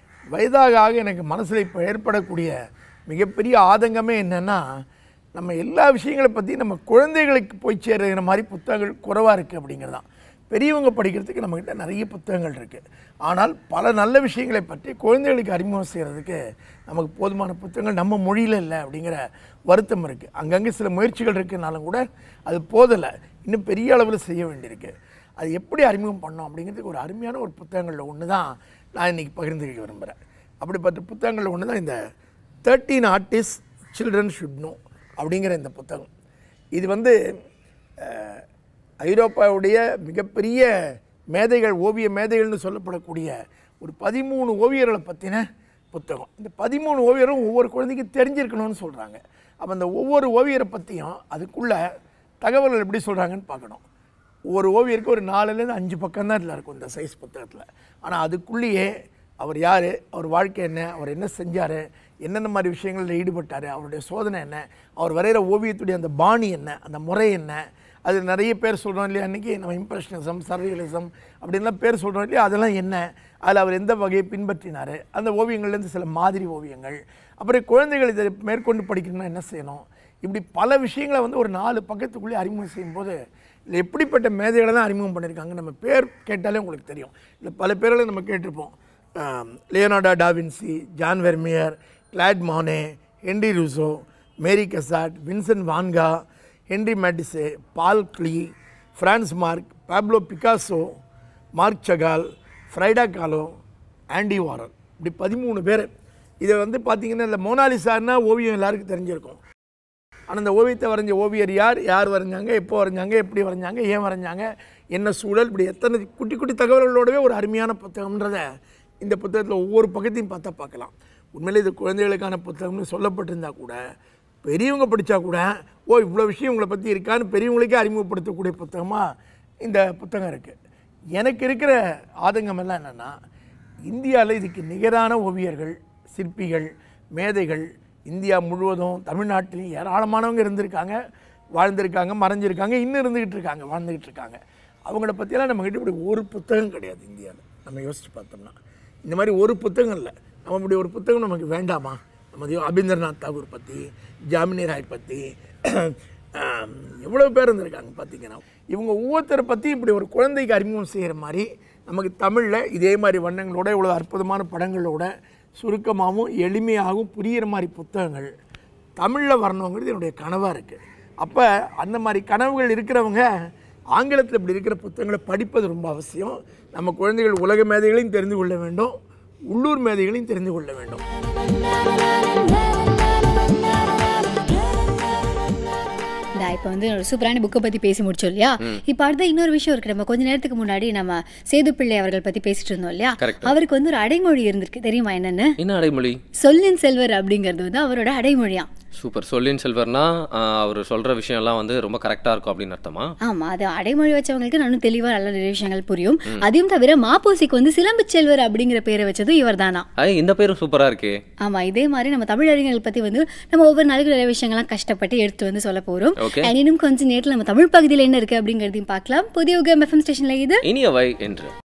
வயதாக ஆக எனக்கு மனசில் இப்போ ஏற்படக்கூடிய மிகப்பெரிய ஆதங்கமே என்னென்னா நம்ம எல்லா விஷயங்களை பற்றி நம்ம குழந்தைகளுக்கு போய் சேருகிற மாதிரி புத்தகங்கள் குறைவாக இருக்குது அப்படிங்கிறது தான் பெரியவங்க படிக்கிறதுக்கு நம்மக்கிட்ட நிறைய புத்தகங்கள் இருக்குது ஆனால் பல நல்ல விஷயங்களை பற்றி குழந்தைகளுக்கு அறிமுகம் செய்கிறதுக்கு நமக்கு போதுமான புத்தகங்கள் நம்ம மொழியில் இல்லை அப்படிங்கிற வருத்தம் இருக்குது அங்கங்கே சில முயற்சிகள் இருக்குனாலும் கூட அது போதலை இன்னும் பெரிய அளவில் செய்ய வேண்டியிருக்கு அது எப்படி அறிமுகம் பண்ணோம் அப்படிங்கிறதுக்கு ஒரு அருமையான ஒரு புத்தகங்களில் ஒன்று தான் நான் இன்றைக்கி பகிர்ந்துக்க விரும்புகிறேன் அப்படிப்பட்ட புத்தகங்களில் ஒன்று தான் இந்த thirteen artist children should know அப்படிங்கிற இந்த புத்தகம் இது வந்து அஹ், ஐரோப்பாவுடைய மிகப்பெரிய மேதைகள் ஓவிய மேதைகள்னு சொல்லப்படக்கூடிய ஒரு பதிமூணு ஓவியர்களை பற்றின புத்தகம் இந்த பதிமூணு ஓவியரும் ஒவ்வொரு குழந்தைக்கும் தெரிஞ்சிருக்கணும்னு சொல்கிறாங்க அப்போ அந்த ஒவ்வொரு ஓவியரை பற்றியும் அதுக்குள்ள தகவல்கள் எப்படி சொல்கிறாங்கன்னு பார்க்கணும் ஒவ்வொரு ஓவியருக்கு ஒரு நாலுலேருந்து அஞ்சு பக்கம் தான் இதில் இருக்கும் இந்த சைஸ் புத்தகத்தில் ஆனால் அதுக்குள்ளேயே அவர் யார் அவர் வாழ்க்கை என்ன அவர் என்ன செஞ்சார் என்னென்ன மாதிரி விஷயங்களில் ஈடுபட்டார் அவருடைய சோதனை என்ன அவர் வரைகிற ஓவியத்துடைய அந்த பாணி என்ன அந்த முறை என்ன அது நிறைய பேர் சொல்கிறோம் இல்லையா அன்றைக்கி நம்ம இம்ப்ரெஷனிசம் சர்ரியலிசம் அப்படின்லாம் பேர் சொல்கிறோம் இல்லையா அதெல்லாம் என்ன அதில் அவர் எந்த வகையை பின்பற்றினார் அந்த ஓவியங்கள்லேருந்து சில மாதிரி ஓவியங்கள் அப்புறம் குழந்தைகள் இதை மேற்கொண்டு படிக்கணும்னா என்ன செய்யணும் இப்படி பல விஷயங்களை வந்து ஒரு நாலு பக்கத்துக்குள்ளே அறிமுகம் செய்யும்போது இல்லை எப்படிப்பட்ட மேதைகளை தான் அறிமுகம் பண்ணியிருக்காங்க நம்ம பேர் கேட்டாலே உங்களுக்கு தெரியும் இல்லை பல பேர்களை நம்ம கேட்டிருப்போம் ஆம், Leonardo da Vinci Jan Vermeer Claude Monet Henri Rousseau Mary Cassatt Vincent van Gogh Henri Matisse Paul Klee Franz Marc Pablo Picasso Marc Chagall Frida Kahlo Andy Warren இப்படி பதிமூணு பேர் இதை வந்து பார்த்தீங்கன்னா இந்த மோனாலிசார்னா ஓவியம் எல்லாருக்கும் தெரிஞ்சிருக்கும் ஆனால் அந்த ஓவியத்தை வரைஞ்ச ஓவியர் யார் யார் வரைஞ்சாங்க எப்போ வரைஞ்சாங்க எப்படி வரைஞ்சாங்க ஏன் வரைஞ்சாங்க என்ன சூழல் இப்படி எத்தனை குட்டி குட்டி தகவல்களோடவே ஒரு அருமையான புத்தகம்ன்றத இந்த புத்தகத்தில் ஒவ்வொரு பக்கத்தையும் பார்த்தா பார்க்கலாம் உண்மையிலே இது குழந்தைகளுக்கான புத்தகம்னு சொல்லப்பட்டிருந்தா கூட பெரியவங்க படித்தா கூட ஓ இவ்வளோ விஷயம் உங்களை பற்றி இருக்கான்னு பெரியவங்களுக்கே அறிமுகப்படுத்தக்கூடிய புத்தகமாக இந்த புத்தகம் இருக்குது எனக்கு இருக்கிற ஆதங்கம் எல்லாம் என்னென்னா இந்தியாவில் இதுக்கு நிகரான ஓவியர்கள் சிற்பிகள் மேதைகள் இந்தியா முழுவதும் தமிழ்நாட்டிலையும் ஏராளமானவங்க இருந்திருக்காங்க வாழ்ந்திருக்காங்க மறைஞ்சிருக்காங்க இன்னும் இருந்துக்கிட்டு இருக்காங்க வாழ்ந்துக்கிட்டு இருக்காங்க அவங்கள பற்றியெல்லாம் நம்மக்கிட்ட இப்படி ஒரு புத்தகம் கிடையாது இந்தியாவில் நம்ம யோசிச்சு பார்த்தோம்னா இந்த மாதிரி ஒரு புத்தகம் இல்லை நம்ம இப்படி ஒரு புத்தகம் நமக்கு வேண்டாமா நம்ம இது அபிந்தர்நாத் தாகூர் பற்றி ஜாமினி ராய் பற்றி எவ்வளோ பேர் இருந்திருக்காங்க பார்த்தீங்கன்னா இவங்க ஒவ்வொருத்தரை பற்றி இப்படி ஒரு குழந்தைக்கு அறிமுகம் செய்கிற மாதிரி நமக்கு தமிழில் இதே மாதிரி வண்ணங்களோட இவ்வளோ அற்புதமான படங்களோட சுருக்கமாகவும் எளிமையாகவும் புரிகிற மாதிரி புத்தகங்கள் தமிழில் வரணுங்கிறது என்னுடைய கனவாக இருக்குது அப்போ அந்த மாதிரி கனவுகள் இருக்கிறவங்க ஆங்கிலத்தில் இப்படி இருக்கிற புத்தகங்களை படிப்பது ரொம்ப அவசியம் நம்ம குழந்தைகள் உலக மேதைகளையும் தெரிந்து கொள்ள வேண்டும் உள்ளூர் மேதைகளையும் தெரிந்து கொள்ள வேண்டும் இந்த இப்போ வந்து ஒரு சூப்பரான புக்கை பற்றி பேசி முடிச்சோம் இல்லையா இப்போ அடுத்த இன்னொரு விஷயம் இருக்கு நம்ம கொஞ்ச நேரத்துக்கு முன்னாடி நம்ம சேது பிள்ளை அவர்கள் பற்றி பேசிட்டு இருந்தோம் இல்லையா Correct. அவருக்கு வந்து ஒரு அடைமொழி இருந்திருக்கு தெரியுமா என்னன்னு என்ன அடைமொழி சொல்லின் செல்வர் அப்படிங்கிறது வந்து அவரோட அடைமொழியா சூப்பர் சொல்லின் செல்வர்னா அவர் சொல்ற விஷயம்லாம் வந்து ரொம்ப கரெக்டா இருக்கும் அப்படின்னு அர்த்தமா ஆமா அது அடைமொழி வச்சவங்களுக்கு இன்னும் தெளிவா நல்ல நிறைய விஷயங்கள் புரியும் அதையும் தவிர மாப்போசிக்கு வந்து சிலம்பு செல்வர் அப்படிங்கிற பேரை வச்சதும் இவர் தானா ஐ இந்த பேரும் சூப்பரா இருக்கே ஆமா இதே மாதிரி நம்ம தமிழறிஞர்கள் பத்தி வந்து நம்ம ஒவ்வொரு நாளைக்கு நிறைய விஷயங்கள்லாம் கஷ்டப்பட்டு எடுத்து வந்து சொல்ல போறோம் Okay. And இன்னும் கொஞ்ச நேரத்துல நம்ம தமிழ் பகுதியில் என்ன இருக்கு அப்படிங்கறதையும் பார்க்கலாம் புதிய எஃப்எம் ஸ்டேஷன்ல இது இனியவை என்று